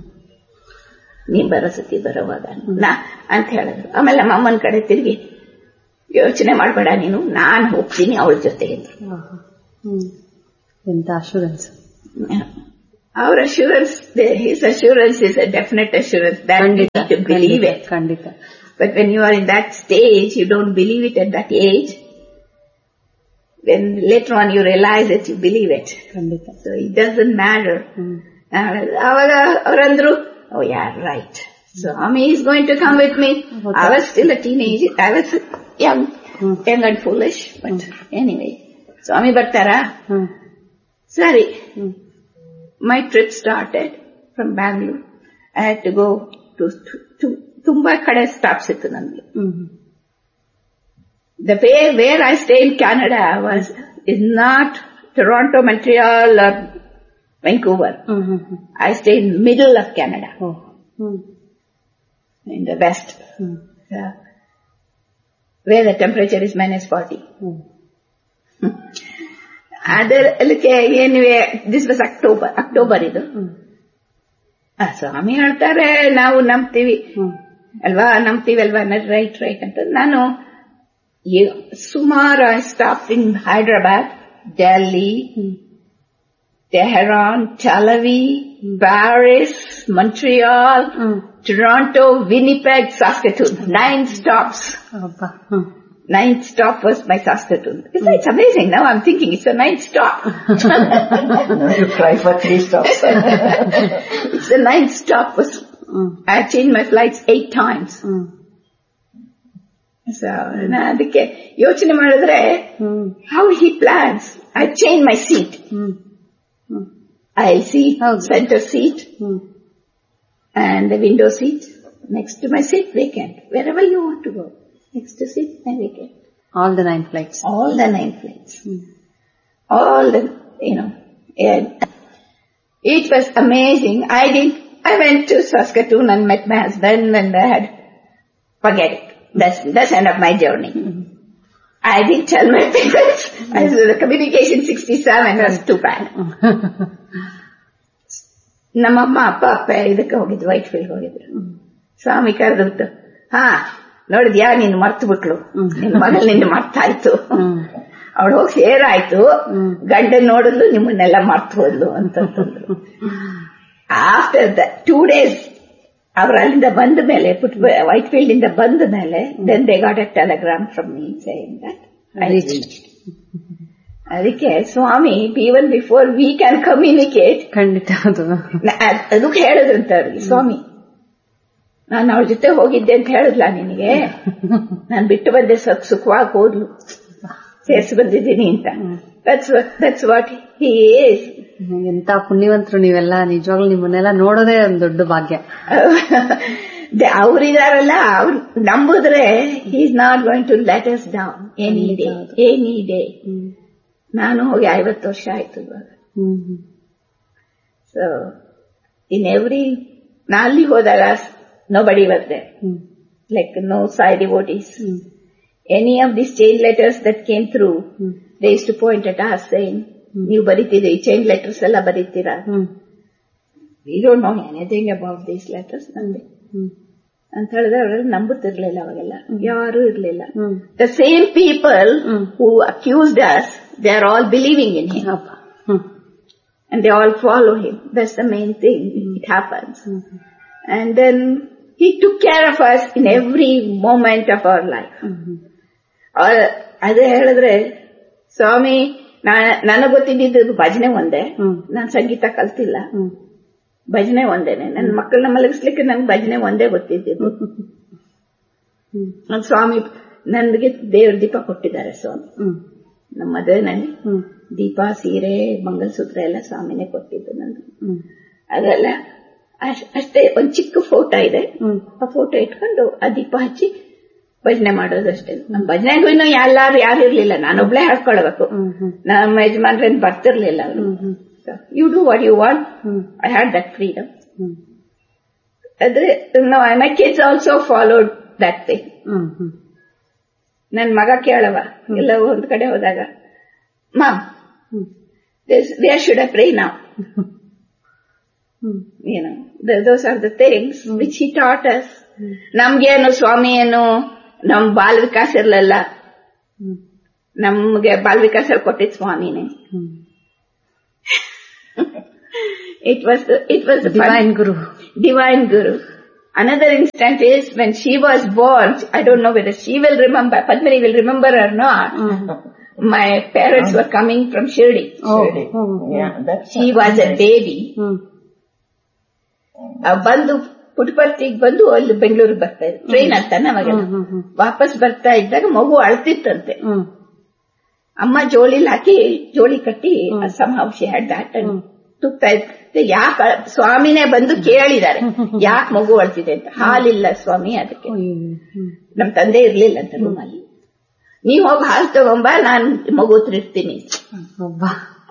ನೀನ್ ಬರೋ ಸತಿ ಬರೋವಾಗ ನಾ ಅಂತ ಹೇಳಿದ್ರು ಆಮೇಲೆ ನಮ್ಮ ಅಮ್ಮನ ಕಡೆ ತಿರುಗಿ ಯೋಚನೆ ಮಾಡಬೇಡ ನೀನು ನಾನು ಹೋಗ್ತೀನಿ ಅವಳ ಜೊತೆಗೆ ಹ್ಮ್ ಎಂತ ಅಶೂರೆನ್ಸ್ ಅವ್ರ assurance his assurance is a definite assurance that to believe it ಖಂಡಿತ But when you are in that stage, you don't believe it at that age. Then later on you realize that you believe it. ಖಂಡಿತ So it doesn't matter. Hmm ಅವಾಗ ಅವರಂದ್ರು oh yeah right Swami is going to come with me I was still a teenage I was young young and foolish but anyway Swami ಬರ್ತಾರಾ ಹ್ಮ್ ಸರಿ ಹ್ಮ್ my trip started from Bangalore I had to go to, to, to ತುಂಬಾ ಕಡೆ stops ಇತ್ತು ನನಗೆ ಹ್ಮ್ the way where I stay in Canada was is not Toronto, Montreal, or Vancouver. Hmm hmm hmm I stay in middle of Canada, O hmm in the west, hmm uh, where the temperature is minus 40. ಹ್ಮ್ ಅದಕ್ಕೆ ಏನಿವೆ this was October October ಇದು ಹ್ಮ್ ಆ, ಸ್ವಾಮಿ ಹೇಳ್ತಾರೆ ನಾವು ನಂಬ್ತೀವಿ ಹ್ಮ್ ಅಲ್ವಾ ನಂಬ್ತೀವಿ ಅಲ್ವಾ right right ಅಂತ ನಾನು ಏ- ಸುಮಾರು stop in Hyderabad Delhi hmm Tehran, Tel Aviv, Paris, Montreal, hmm Toronto, Winnipeg, Saskatoon. Nine stops. ಅಬ್ಬಾ ಹ್ಮ್ Ninth stop was my Saskatoon. It's, it's amazing. Now I'm thinking it's a ninth stop. you try for three stops. it's the ninth stop was, hmm I changed my flights eight times. Hmm So, ನಾ ಅದಕ್ಕೆ ಯೋಚನೆ ಮಾಡಿದ್ರೆ hmm how he plans. I change my seat. Hmm hmm I'll seat, ಹೌದು. center seat, hmm and the window seat. Next to my seat, vacant. Wherever you want to go. Next to seat, and vacant. All the nine flights All the nine flights. All the, you know, and it was amazing. I did, I went to Saskatoon and met my husband and I had, forget it. That's, that's end of my journey. I didn't tell my parents. I was the communication 67 was too bad. ನಮ್ಮಮ್ಮ ಅಪ್ಪ ಅಪ್ಪ ಇದಕ್ಕೆ ಹೋಗಿದ್ರು white field ಹೋಗಿದ್ರು ಸ್ವಾಮಿ ಕರೆದ್ಬಿಟ್ಟು ಹಾ ನೋಡಿದ್ಯಾ ನೀನು ಮರ್ತು ಬಿಟ್ಲು ನಿನ್ ಮಗಳು ನಿನ್ನ ಮರ್ತಾಯ್ತು ಅವಳು ಹೋಗಿ ಸೇರಾಯ್ತು ಗಂಡ ನೋಡಿದ್ಲು ನಿಮ್ಮನ್ನೆಲ್ಲ ಮರ್ತು ಹೋದ್ಲು ಅಂತಂದ್ರು ಆಫ್ಟರ್ ದ ಟೂ ಡೇಸ್ ಅವ್ರು ಅಲ್ಲಿಂದ ಬಂದ ಮೇಲೆ ಪುಟ್ ವೈಟ್ ಫೀಲ್ಡ್ ಇಂದ ಬಂದ ಮೇಲೆ then they got a telegram from me saying that I reach ಅದಕ್ಕೆ Swami even before we can communicate ಖಂಡಿತ ಅದು ಅದಕ್ಕೆ ಹೇಳಿದ್ರಂತ ಅವ್ರಿಗೆ ಸ್ವಾಮಿ ನಾನು ಅವಳ ಜೊತೆ ಹೋಗಿದ್ದೆ ಅಂತ ಹೇಳಿದ್ಲ ನಿನಗೆ ನಾನು ಬಿಟ್ಟು ಬಂದೆ ಸುಖ ಸುಖವಾಗಿ ಹೋದ್ಲು ಸೇರ್ಸಿ ಬಂದಿದ್ದೀನಿ ಅಂತ that's that's what he is ಎಂತ ಪುಣ್ಯವಂತರು ನೀವೆಲ್ಲ ನಿಜವಾಗ್ಲೂ ನಿಮ್ಮನ್ನೆಲ್ಲ ನೋಡೋದೇ ಒಂದು ದೊಡ್ಡ ಭಾಗ್ಯ ಅವರಿದಾರಲ್ಲ ಅವ್ರು ನಂಬುದ್ರೆ is not going to let us down any day any day ನಾನು ಹೋಗಿ ಐವತ್ತು ವರ್ಷ ಆಯ್ತು ಇವಾಗ ಹ್ಮ್ ಹ್ಮ್ ಸೊ ಇನ್ ಎವ್ರಿ ನಾ ಅಲ್ಲಿ ಹೋದಾಗ ನೋ ಬಡಿ ಬರ್ದೆ ಹ್ಮ್ like no side devotees. Hmm Any of these chain letters that came through, hmm they used to point at us saying, ನೀವು ಬರೀತೀರಿ chain letters ಎಲ್ಲ ಬರೀತೀರಾ hmm we don't know anything about these letters ನಂದೆ hmm ಅಂತ ಹೇಳಿದ್ರೆ ಅವರೆಲ್ಲ ನಂಬುತ್ತಿರ್ಲಿಲ್ಲ ಅವಾಗೆಲ್ಲ ಯಾರು ಇರ್ಲಿಲ್ಲ hmm the same people hmm. Who accused us they are all believing in him ಅಪ್ಪ hmm and they all follow him. That's the main thing. It happens. And then he took care of us in every moment of our life. ಅವ್ರ- ಅದೇ ಹೇಳಿದ್ರೆ ಸ್ವಾಮಿ ನನಗ್ ಗೊತ್ತಿದ್ದು ಭಜನೆ ಒಂದೇ ಹ್ಮ್. ನಾನ್ ಸಂಗೀತ ಕಲ್ತಿಲ್ಲ ಹ್ಮ್ ಭಜನೆ ಒಂದೇನೆ ನನ್ನ ಮಕ್ಕಳನ್ನ ಮಲಗಿಸ್ಲಿಕ್ಕೆ ನಂಗೆ ಭಜನೆ ಒಂದೇ ಗೊತ್ತಿದ್ದು ನನ್ ಸ್ವಾಮಿ ನನಗೆ ದೇವ್ರ ದೀಪ ಕೊಟ್ಟಿದ್ದಾರೆ ಸ್ವಾಮಿ ಹ್ಮ್ ನಮ್ಮ ಮದುವೆನಲ್ಲಿ ಹ್ಮ್ ದೀಪ ಸೀರೆ ಮಂಗಲಸೂತ್ರ ಎಲ್ಲ ಸ್ವಾಮಿನೇ ಕೊಟ್ಟಿದ್ದು ನಂದು ಹ್ಮ್ ಅದೆಲ್ಲ ಅಶ್- ಅಷ್ಟೇ ಒಂದ್ ಚಿಕ್ಕ ಫೋಟೋ ಇದೆ ಹ್ಮ್ ಆ ಫೋಟೋ ಇಟ್ಕೊಂಡು ಆ ದೀಪ ಹಚ್ಚಿ ಭಜನೆ ಮಾಡೋದಷ್ಟೇ ನಮ್ಮ ಭಜನೆಗೂ ಇನ್ನು ಎಲ್ಲಾರು ಯಾರು ಇರ್ಲಿಲ್ಲ ನಾನೊಬ್ಳೆ ಹಾಡ್ಕೊಳ್ಬೇಕು ಹ್ಮ್ ಹ್ಮ್ ನಮ್ಮ ಯಜಮಾನ್ರೇನ್ ಬರ್ತಿರ್ಲಿಲ್ಲ ಅವರು hmm hmm you do what you want hmm I had that freedom hmm ಆದ್ರೆ my kids also followed that thing hmm hmm ನನ್ ಮಗ ಕೇಳವ ಎಲ್ಲ ಒಂದ್ ಕಡೆ ಹೋದಾಗ mom hmm where should I pray ನಾವು hmm you know, th- those are the things which he taught us. ನಮ್ಗೇನು ಸ್ವಾಮಿ ಏನು ನಮ್ ಬಾಲ ವಿಕಾಸ ಇರ್ಲಿಲ್ಲ ನಮ್ಗೆ ಬಾಲ್ ವಿಕಾಸ ಕೊಟ್ಟಿದ್ ಸ್ವಾಮಿನೇ it was it was divine guru divine guru. Another instant is when she was born, I don't know whether she will remember, Padmini will remember or not. My parents were coming from Shirdi. Yeah, that's She was a baby. Hmm ಆ ಬಂದು ಪುಟ್ಪರ್ತಿಗೆ ಬಂದು ಅಲ್ಲಿ ಬೆಂಗಳೂರಿಗೆ ಬರ್ತಾ ಇದ್ರು train ಅಂತಾನೆ ಅವಾಗೆಲ್ಲ ಹ್ಮ್, ಹ್ಮ್. ವಾಪಸ್ ಬರ್ತಾ ಇದ್ದಾಗ ಮಗು ಅಳ್ತಿತ್ತಂತೆ ಹ್ಮ್ ಅಮ್ಮ ಜೋಳಿಲಿ ಹಾಕಿ ಜೋಳಿ ಕಟ್ಟಿ ಸಂಹಾಂಶಿ ಹ್ಯಾಡ್ ದಾಟ್ ತುಪ್ತಾ ಇತ್ತು ಯಾಕೆ ಸ್ವಾಮಿನೇ ಬಂದು ಕೇಳಿದ್ದಾರೆ ಯಾಕೆ ಮಗು ಅಳ್ತಿದೆ ಅಂತ ಹಾಲಿಲ್ಲ ಸ್ವಾಮಿ ಅದಕ್ಕೆ ಅಯ್ಯೋ. ಹ್ಮ್. ನಮ್ ತಂದೆ ಇರ್ಲಿಲ್ಲ ಅಂತ ರೂಮಲ್ಲಿ ನೀವ್ ಹೋಗಿ ಹಾಲು ತಗೊಂಬ ನಾನ್ ಮಗು ಹತ್ರ ಇರ್ತೀನಿ ಒಬ್ಬ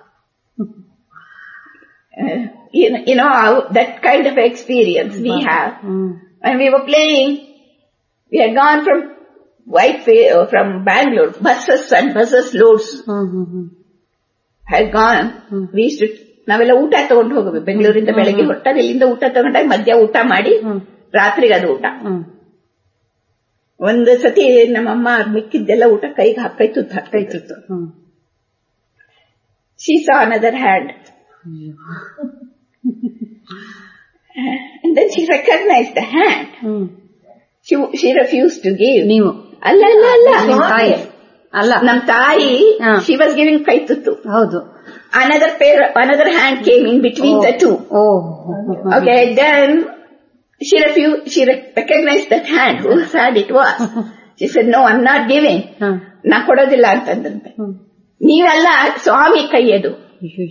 you know how- that kind of experience we have hmm when we were playing we had gone from Whitefield from Bangalore buses and buses loads hmm hmm hmm had gone we used to ನಾವೆಲ್ಲ ಊಟ ತಗೊಂಡು ಹೋಗಬೇಕು ಬೆಂಗಳೂರಿಂದ ಬೆಳಗ್ಗೆ ಹೊಟ್ಟಾಗ ಇಲ್ಲಿಂದ ಊಟ ತಗೊಂಡಾಗ ಮಧ್ಯ ಊಟ ಮಾಡಿ ರಾತ್ರಿಗೆ ಅದು ಊಟ ಹ್ಮ್ ಒಂದು ಸತಿ ನಮ್ಮಮ್ಮ ಮಿಕ್ಕಿದ್ದೆಲ್ಲ ಊಟ ಕೈಗೆ ಹಾಕೈ ತುತ್ತು ಹಾಕ್ತೈತಿತ್ತು ಹ್ಮ್ she saw another hand and then she recognized the hand hmm she she refused to give ನೀವು ಅಲ್ಲ ಅಲ್ಲ ಅಲ್ಲ ನಿಮ್ ತಾಯಿ ಅಲ್ಲ ನಮ್ ತಾಯಿ ಹಾ. she was giving ಕೈ ತುತ್ತು ಹೌದು another pair another hand came in between the two O okay then she refused she re- recognized that hand whose hand it was she said no i'm not giving ಹ ನಾ ಕೊಡೋದಿಲ್ಲ ಅಂತಂದಂತೆ ಹ್ಮ್ ನೀವೆಲ್ಲ ಸ್ವಾಮಿ ಕೈಯದು ಅಯ್ಯೋ.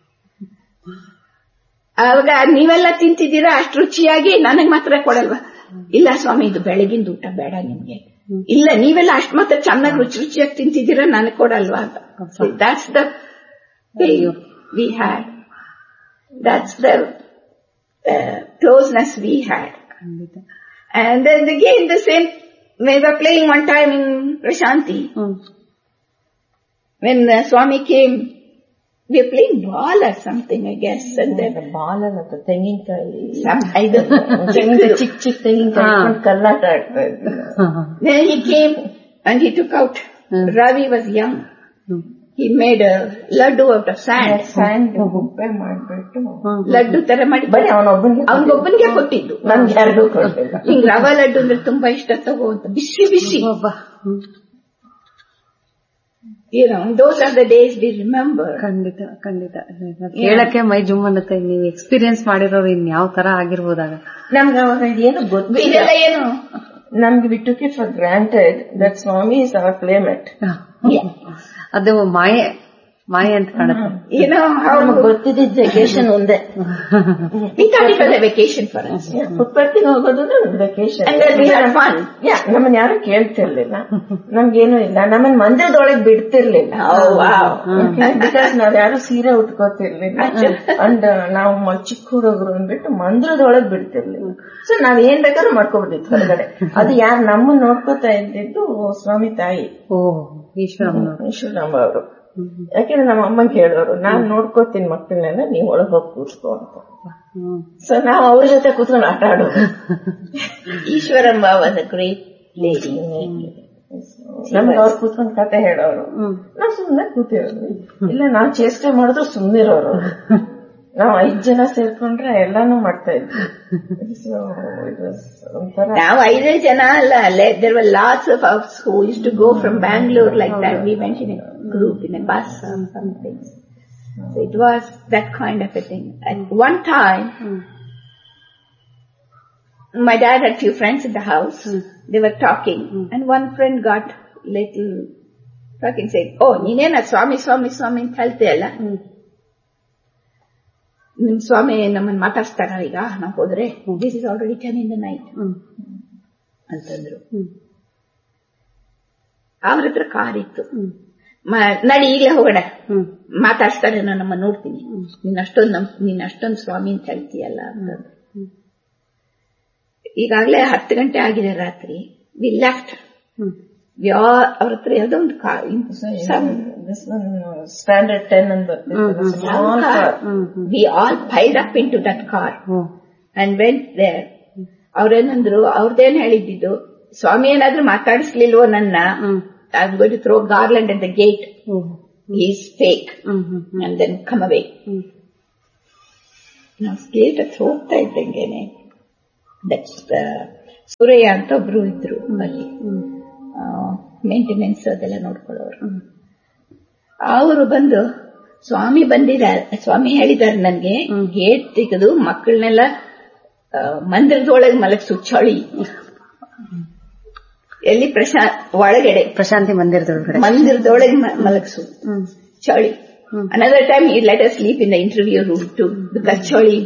ಆವಾಗ ನೀವೆಲ್ಲ ತಿಂತಿದ್ದೀರಾ ಅಷ್ಟು ರುಚಿಯಾಗಿ ನನಗ್ ಮಾತ್ರ ಕೊಡಲ್ವಾ ಇಲ್ಲ ಸ್ವಾಮಿ ಇದು ಬೆಳಗಿಂದ ಊಟ ಬೇಡ ನಿಮ್ಗೆ ಇಲ್ಲ ನೀವೆಲ್ಲ ಅಷ್ಟು ಮಾತ್ರ ಚೆನ್ನಾಗಿ ರುಚಿ ರುಚಿಯಾಗಿ ತಿಂತಿದ್ದೀರಾ ನನಗ್ ಕೊಡಲ್ವಾ ಅಂತ that's the we had that's the closeness we had ಖಂಡಿತ And then again the same, we were playing one time in Prashanti. Hmm When uh, Swami came, we were playing ball or something, I guess. And then ಬಾಲ್ ಅನ್ನತ್ತೆ ತೆಂಗಿನಕಾಯಿ some, I don't know. ತೆಂಗಿನ ಚಿಕ್ಕ ಚಿಕ್ಕ ತೆಂಗಿನಕಾಯಿ ಹಾ. ಇಟ್ಕೊಂಡು ಕಲ್ಲಾಟ ಆಡ್ತಾ ಇದ್ವಿ Then he came and he took out, Ravi was young. Hmm He made a laddu out of sand. Sand ಗುಪ್ಪೆ ಮಾಡ್ಬಿಟ್ಟು ಲಡ್ಡು ತರ ಮಾಡಿ ಬರೀ ಅವನೊಬ್ಬನಿಗೆ ಅವನಿಗೊಬ್ಬನಿಗೆ ಕೊಟ್ಟಿದ್ದು ನನ್ಗೆ ಯಾರಿಗೂ ಕೊಡ್ಲಿಲ್ಲ ಹಿಂಗ್ ರವಾ ಲಡ್ಡು ಅಂದ್ರೆ ತುಂಬಾ ಇಷ್ಟ ತಗೋ ಅಂತ ಬಿಸಿ ಬಿಸಿ ಒಬ್ಬ ಹ್ಮ್ you know those are the days we remember ಖಂಡಿತ ಖಂಡಿತ ಕೇಳಕ್ಕೆ ಮೈ ಜುಮ್ ಅನ್ನತ್ತೆ ನೀವು ಎಕ್ಸ್ಪೀರಿಯನ್ಸ್ ಮಾಡಿರೋರು ಇನ್ ಯಾವ ತರ ಆಗಿರ್ಬೋದಾಗ ನಮ್ಗೆ ಅವಾಗ ಏನು ಗೊತ್ತಿಲ್ಲ ಇದೆಲ್ಲ ಏನು ನಮ್ಗೆ we took it for granted that Swami is our climate ಅದು ಮಾಯೆ ಮಾಯೆ ಅಂತ ಕಾಣುತ್ತೆ you know how ನಮ್ಗೆ ಗೊತ್ತಿದ್ದ ವೆಕೇಶನ್ ಒಂದೇ we thought it was a vacation for us ಪುಟ್ಪಟ್ಟಿಗೆ ಹೋಗೋದು vacation and then we had fun ನಮ್ಮನ್ನ ಯಾರು ಕೇಳ್ತಿರ್ಲಿಲ್ಲ ನಮ್ಗೇನು ಇಲ್ಲ ನಮ್ಮನ್ನ ಮಂದಿರದೊಳಗೆ ಬಿಡ್ತಿರ್ಲಿಲ್ಲ oh wow ಬಿಕಾಸ್ ನಾವ್ ಯಾರು ಸೀರೆ ಉಟ್ಕೋತಿರ್ಲಿಲ್ಲ ಅಂಡ್ ನಾವು ಮ- ಚಿಕ್ಕ ಹುಡುಗರು ಅಂದ್ಬಿಟ್ಟು ಮಂದಿರದೊಳಗೆ ಬಿಡ್ತಿರ್ಲಿಲ್ಲ ಸೊ ನಾವ್ ಏನ್ ಬೇಕಾದ್ರೂ ಮಾಡ್ಕೋಬೋದಿತ್ತು ಹೊರಗಡೆ ಅದು ಯಾರು ನಮ್ಮನ್ನ ನೋಡ್ಕೋತಾ ಇದ್ದಿದ್ದು ಸ್ವಾಮಿ ತಾಯಿ ಓ ಈಶ್ವರಮ್ಮ ಈಶ್ವರಮ್ಮ ಅವರು ಯಾಕೆಂದ್ರೆ ನಮ್ಮ ಅಮ್ಮಂಗೆ ಹೇಳೋರು ನಾನ್ ನೋಡ್ಕೋತೀನಿ ಮಕ್ಕಳನ್ನೆಲ್ಲ ನೀವ್ ಒಳಗ್ ಹೋಗಿ ಕೂತ್ಕೋ ಅಂತ ಹ್ಮ್ ಸೊ ನಾವು ಅವ್ರ ಜೊತೆ ಕೂತ್ಕೊಂಡು ಆಟ ಆಡೋದು Ishwaramba was a great lady ನಮ್ಗೆ ಅವ್ರು ಕೂತ್ಕೊಂಡು ಕತೆ ಹೇಳೋರು ನಾವ್ ಸುಮ್ನೆ ಕೂತಿರೋದು ಇಲ್ಲ ನಾವ್ ಚೇಷ್ಟೆ ಮಾಡಿದ್ರು ಸುಮ್ನಿರೋರು ನಾವ್ ಐದ್ ಜನ ಸೇರ್ಕೊಂಡ್ರೆ ಎಲ್ಲಾನು ಮಾಡ್ತಾ ಇದ್ವಿ So, it was ಒಂಥರ now ಐದೇ ಜನ ಅಲ್ಲ ಅಲ್ಲೇ there were lots of us who used to go from Bangalore like that we went in a group in a bus or something so it was that kind of a thing at one time my dad had few friends in the house they were talking and one friend got little talking saying oh ನೀನೇನ ಸ್ವಾಮಿ ಸ್ವಾಮಿ ಸ್ವಾಮಿ ಅಂತ ಹೇಳ್ತೀಯಲ್ಲ ನಿಮ್ ಸ್ವಾಮಿ ನಮ್ಮನ್ನ ಮಾತಾಡ್ಸ್ತಾರ ಈಗ ನಾವು ಹೋದ್ರೆ this is already ten in the night ಹ್ಮ್ ಅಂತಂದ್ರು ಹ್ಮ್ ಅವ್ರ ಹತ್ರ ಕಾರ್ ಇತ್ತು ಮ- ನಡಿ ಈಗಲೇ ಹೋಗೋಣ ಹ್ಮ್ ಮಾತಾಡ್ಸ್ತಾರೆ ನಾನು ನಮ್ಮ ನೋಡ್ತೀನಿ ನೀನ್ ಅಷ್ಟೊಂದು ನಮ್ ನೀನ್ ಅಷ್ಟೊಂದು ಸ್ವಾಮಿ ಅಂತ ಹೇಳ್ತೀಯಲ್ಲ ಅಂತಂದ್ರು ಈಗಾಗ್ಲೇ ಹತ್ತು ಗಂಟೆ ಆಗಿದೆ ರಾತ್ರಿ ವಿ ಲೆಫ್ಟ್ ಹ್ಮ್ ಅವ್ರ ಹತ್ರ ಯಾವುದೋ ಒಂದು car this one standard ten ಅಂತ ಬರ್ತಿತ್ತು small car we all piled up into that car oh and went there ಅವ್ರೇನಂದ್ರು ಅವ್ರದ್ದೇನ್ ಹೇಳಿದ್ದು ಸ್ವಾಮಿ ಏನಾದ್ರೂ ಮಾತಾಡಿಸ್ಲಿಲ್ವೋ ನನ್ನ hmm I'm going to throw garland at the gate. He's fake. And then come away. ನಾವು gate ಹತ್ರ ಹೋಗ್ತಾ ಇದ್ದಂಗೆನೆ ದಟ್ಸ್ ಸೂರಯ್ಯ ಅಂತ ಒಬ್ರು ಇದ್ರು ಅಲ್ಲಿ ಮೇಂಟೆನೆನ್ಸ್ ಅದೆಲ್ಲ ನೋಡ್ಕೊಳ್ಳೋರು ಅವರು ಬಂದು ಸ್ವಾಮಿ ಬಂದಿದ್ದಾರೆ ಸ್ವಾಮಿ ಹೇಳಿದ್ದಾರೆ ನನ್ಗೆ ಗೇಟ್ ತೆಗೆದು ಮಕ್ಕಳನ್ನೆಲ್ಲ ಮಂದಿರದೊಳಗೆ ಮಲಗಿಸು ಚಳಿ ಎಲ್ಲಿ ಪ್ರಶಾ ಒಳಗಡೆ ಪ್ರಶಾಂತಿ ಮಂದಿರದೊಳಗಡೆ ಮಂದಿರದೊಳಗೆ ಮ- ಮಲಗಿಸು ಚಳಿ ಅನದರ್ ಟೈಮ್ ಈ let us sleep in the interview room too because ಚಳಿ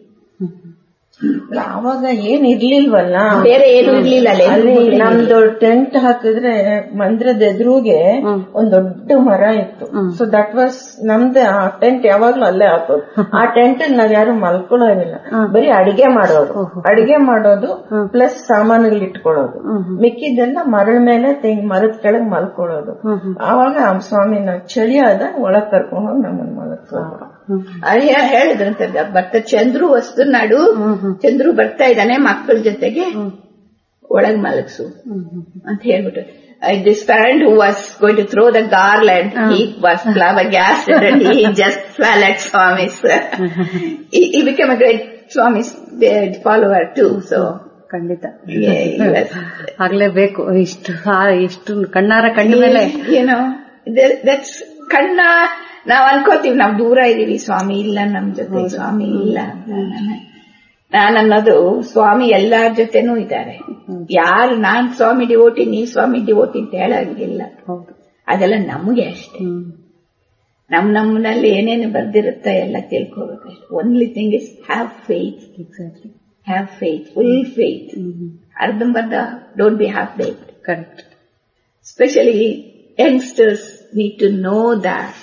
ಅವಾಗ ಏನ್ ಇರ್ಲಿಲ್ವಲ್ಲ ಬೇರೆ ಏನು ಇರ್ಲಿಲ್ಲ ಅಲ್ಲಿ. ಅಲ್ಲಿ ನಮ್ದು ಟೆಂಟ್ ಹಾಕಿದ್ರೆ ಮಂದಿರದ ಎದುರುಗೆ ಒಂದ್ ದೊಡ್ಡ ಮರ ಇತ್ತು ಸೊ ದಟ್ ವಾಸ್ ನಮ್ದು ಆ ಟೆಂಟ್ ಯಾವಾಗ್ಲೂ ಅಲ್ಲೇ ಹಾಕೋದು ಆ ಟೆಂಟ್ ನಾವ್ ಯಾರು ಮಲ್ಕೊಳ್ಳೋದಿಲ್ಲ ಬರೀ ಅಡಿಗೆ ಮಾಡೋರು ಅಡಿಗೆ ಮಾಡೋದು ಪ್ಲಸ್ ಸಾಮಾನುಗಳು ಇಟ್ಕೊಳ್ಳೋದು ಮಿಕ್ಕಿದ್ದೆಲ್ಲ ಮರಳ ಮೇಲೆ ತೆಂಗ್ ಮರದ ಕೆಳಗ್ ಮಲ್ಕೊಳ್ಳೋದು ಆವಾಗ ಆ ಸ್ವಾಮಿ ನಾವ್ ಚಳಿ ಆದಾಗ ಒಳಗ್ ಕರ್ಕೊಂಡು ಹೋಗಿ ನಮ್ಮನ್ನ ಮಲಗ್ಸೋದು ಅಲ್ಲಿ ಹೇಳಿದ್ರಂತೆ ಬರ್ತಾ ಚಂದ್ರು ವಸ್ತು ನಾಡು ಚಂದ್ರು ಬರ್ತಾ ಇದ್ದಾನೆ ಮಕ್ಕಳ ಜೊತೆಗೆ ಒಳಗ್ ಮಲಗಿಸು ಅಂತ ಹೇಳ್ಬಿಟ್ಟು this parent who was going to throw the garland, he was flabbergasted and he just fell at Swami's. he, he became a great Swami's uh, follower too, so ಖಂಡಿತ yeah, he was, ಆಗ್ಲೇಬೇಕು ಇಷ್ಟು ಆ, ಇಷ್ಟು ಕಣ್ಣಾರ ಕಣ್ಣ ಮೇಲೆ you know, there- that's ಕಣ್ಣ ನಾವ್ ಅನ್ಕೋತೀವಿ ನಾವ್ ದೂರ ಇದೀವಿ ಸ್ವಾಮಿ ಇಲ್ಲ ನಮ್ ಜೊತೆ ಸ್ವಾಮಿ ಇಲ್ಲ ನಾನು ಅನ್ನೋದು ಸ್ವಾಮಿ ಎಲ್ಲಾರ ಜೊತೆನೂ ಇದ್ದಾರೆ ಯಾರು ನಾನ್ ಸ್ವಾಮಿ ಡಿವೋಟಿ ನೀ ಸ್ವಾಮಿ ಡಿವೋಟಿ ಅಂತ ಹೇಳಂಗಿಲ್ಲ ಹೌದು ಅದೆಲ್ಲ ನಮಗೆ ಅಷ್ಟೇ ನಮ್ ನಮ್ಮನಲ್ಲಿ ಏನೇನು ಬರ್ದಿರುತ್ತೋ ಎಲ್ಲ ತಿಳ್ಕೋಬೇಕಷ್ಟೆ only thing is have faith exactly have faith full faith ಅರ್ಧಂಬರ್ಧ don't be have faith correct especially youngsters need to know that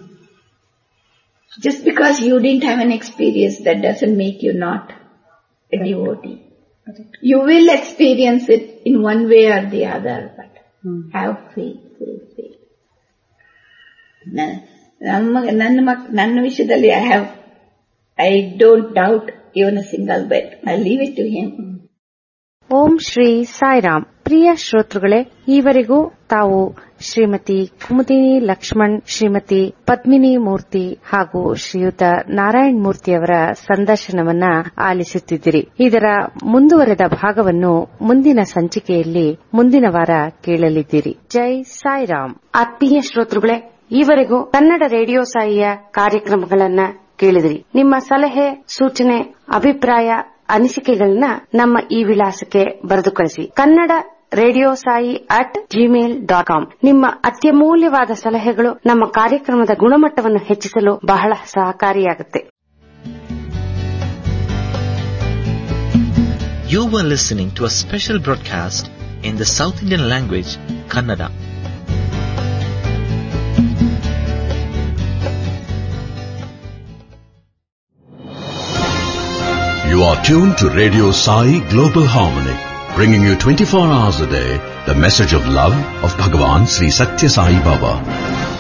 just because you didn't have an experience that doesn't make you not a devotee. You will experience it in one way or the other, but have faith, full faith. ನ- ನಮ್ಮ ನನ್ನ ಮಕ್ ನನ್ನ ವಿಷಯದಲ್ಲಿ I have I don't doubt even a single bit I leave it to him Om Shri Sairam ಪ್ರಿಯ ಶ್ರೋತೃಗಳೇ ಈವರೆಗೂ ತಾವು ಶ್ರೀಮತಿ ಕುಮುದಿನಿ ಲಕ್ಷ್ಮಣ್ ಶ್ರೀಮತಿ ಪದ್ಮಿನಿ ಮೂರ್ತಿ ಹಾಗೂ ಶ್ರೀಯುತ ನಾರಾಯಣ್ ಮೂರ್ತಿಯವರ ಸಂದರ್ಶನವನ್ನ ಆಲಿಸುತ್ತಿದ್ದಿರಿ ಇದರ ಮುಂದುವರೆದ ಭಾಗವನ್ನು ಮುಂದಿನ ಸಂಚಿಕೆಯಲ್ಲಿ ಮುಂದಿನ ವಾರ ಕೇಳಲಿದ್ದೀರಿ ಜೈ ಸಾಯಿರಾಮ್ ಆತ್ಮೀಯ ಶ್ರೋತೃಗಳೇ ಈವರೆಗೂ ಕನ್ನಡ ರೇಡಿಯೋ ಸಾಯಿಯ ಕಾರ್ಯಕ್ರಮಗಳನ್ನ ಕೇಳಿದಿರಿ ನಿಮ್ಮ ಸಲಹೆ ಸೂಚನೆ ಅಭಿಪ್ರಾಯ ಅನಿಸಿಕೆಗಳನ್ನ ನಮ್ಮ ಈ ವಿಳಾಸಕ್ಕೆ ಬರೆದು ಕಳಿಸಿ Kannada radio Sai at Gmail dot com ನಿಮ್ಮ ಅತ್ಯಮೂಲ್ಯವಾದ ಸಲಹೆಗಳು ನಮ್ಮ ಕಾರ್ಯಕ್ರಮದ ಗುಣಮಟ್ಟವನ್ನು ಹೆಚ್ಚಿಸಲು ಬಹಳ ಸಹಕಾರಿಯಾಗುತ್ತೆ You were listening to a special broadcast in the South Indian language, Kannada. You are tuned to Radio Sai Global Harmony, bringing you 24 hours a day the message of love of Bhagavan Sri Satya Sai Baba.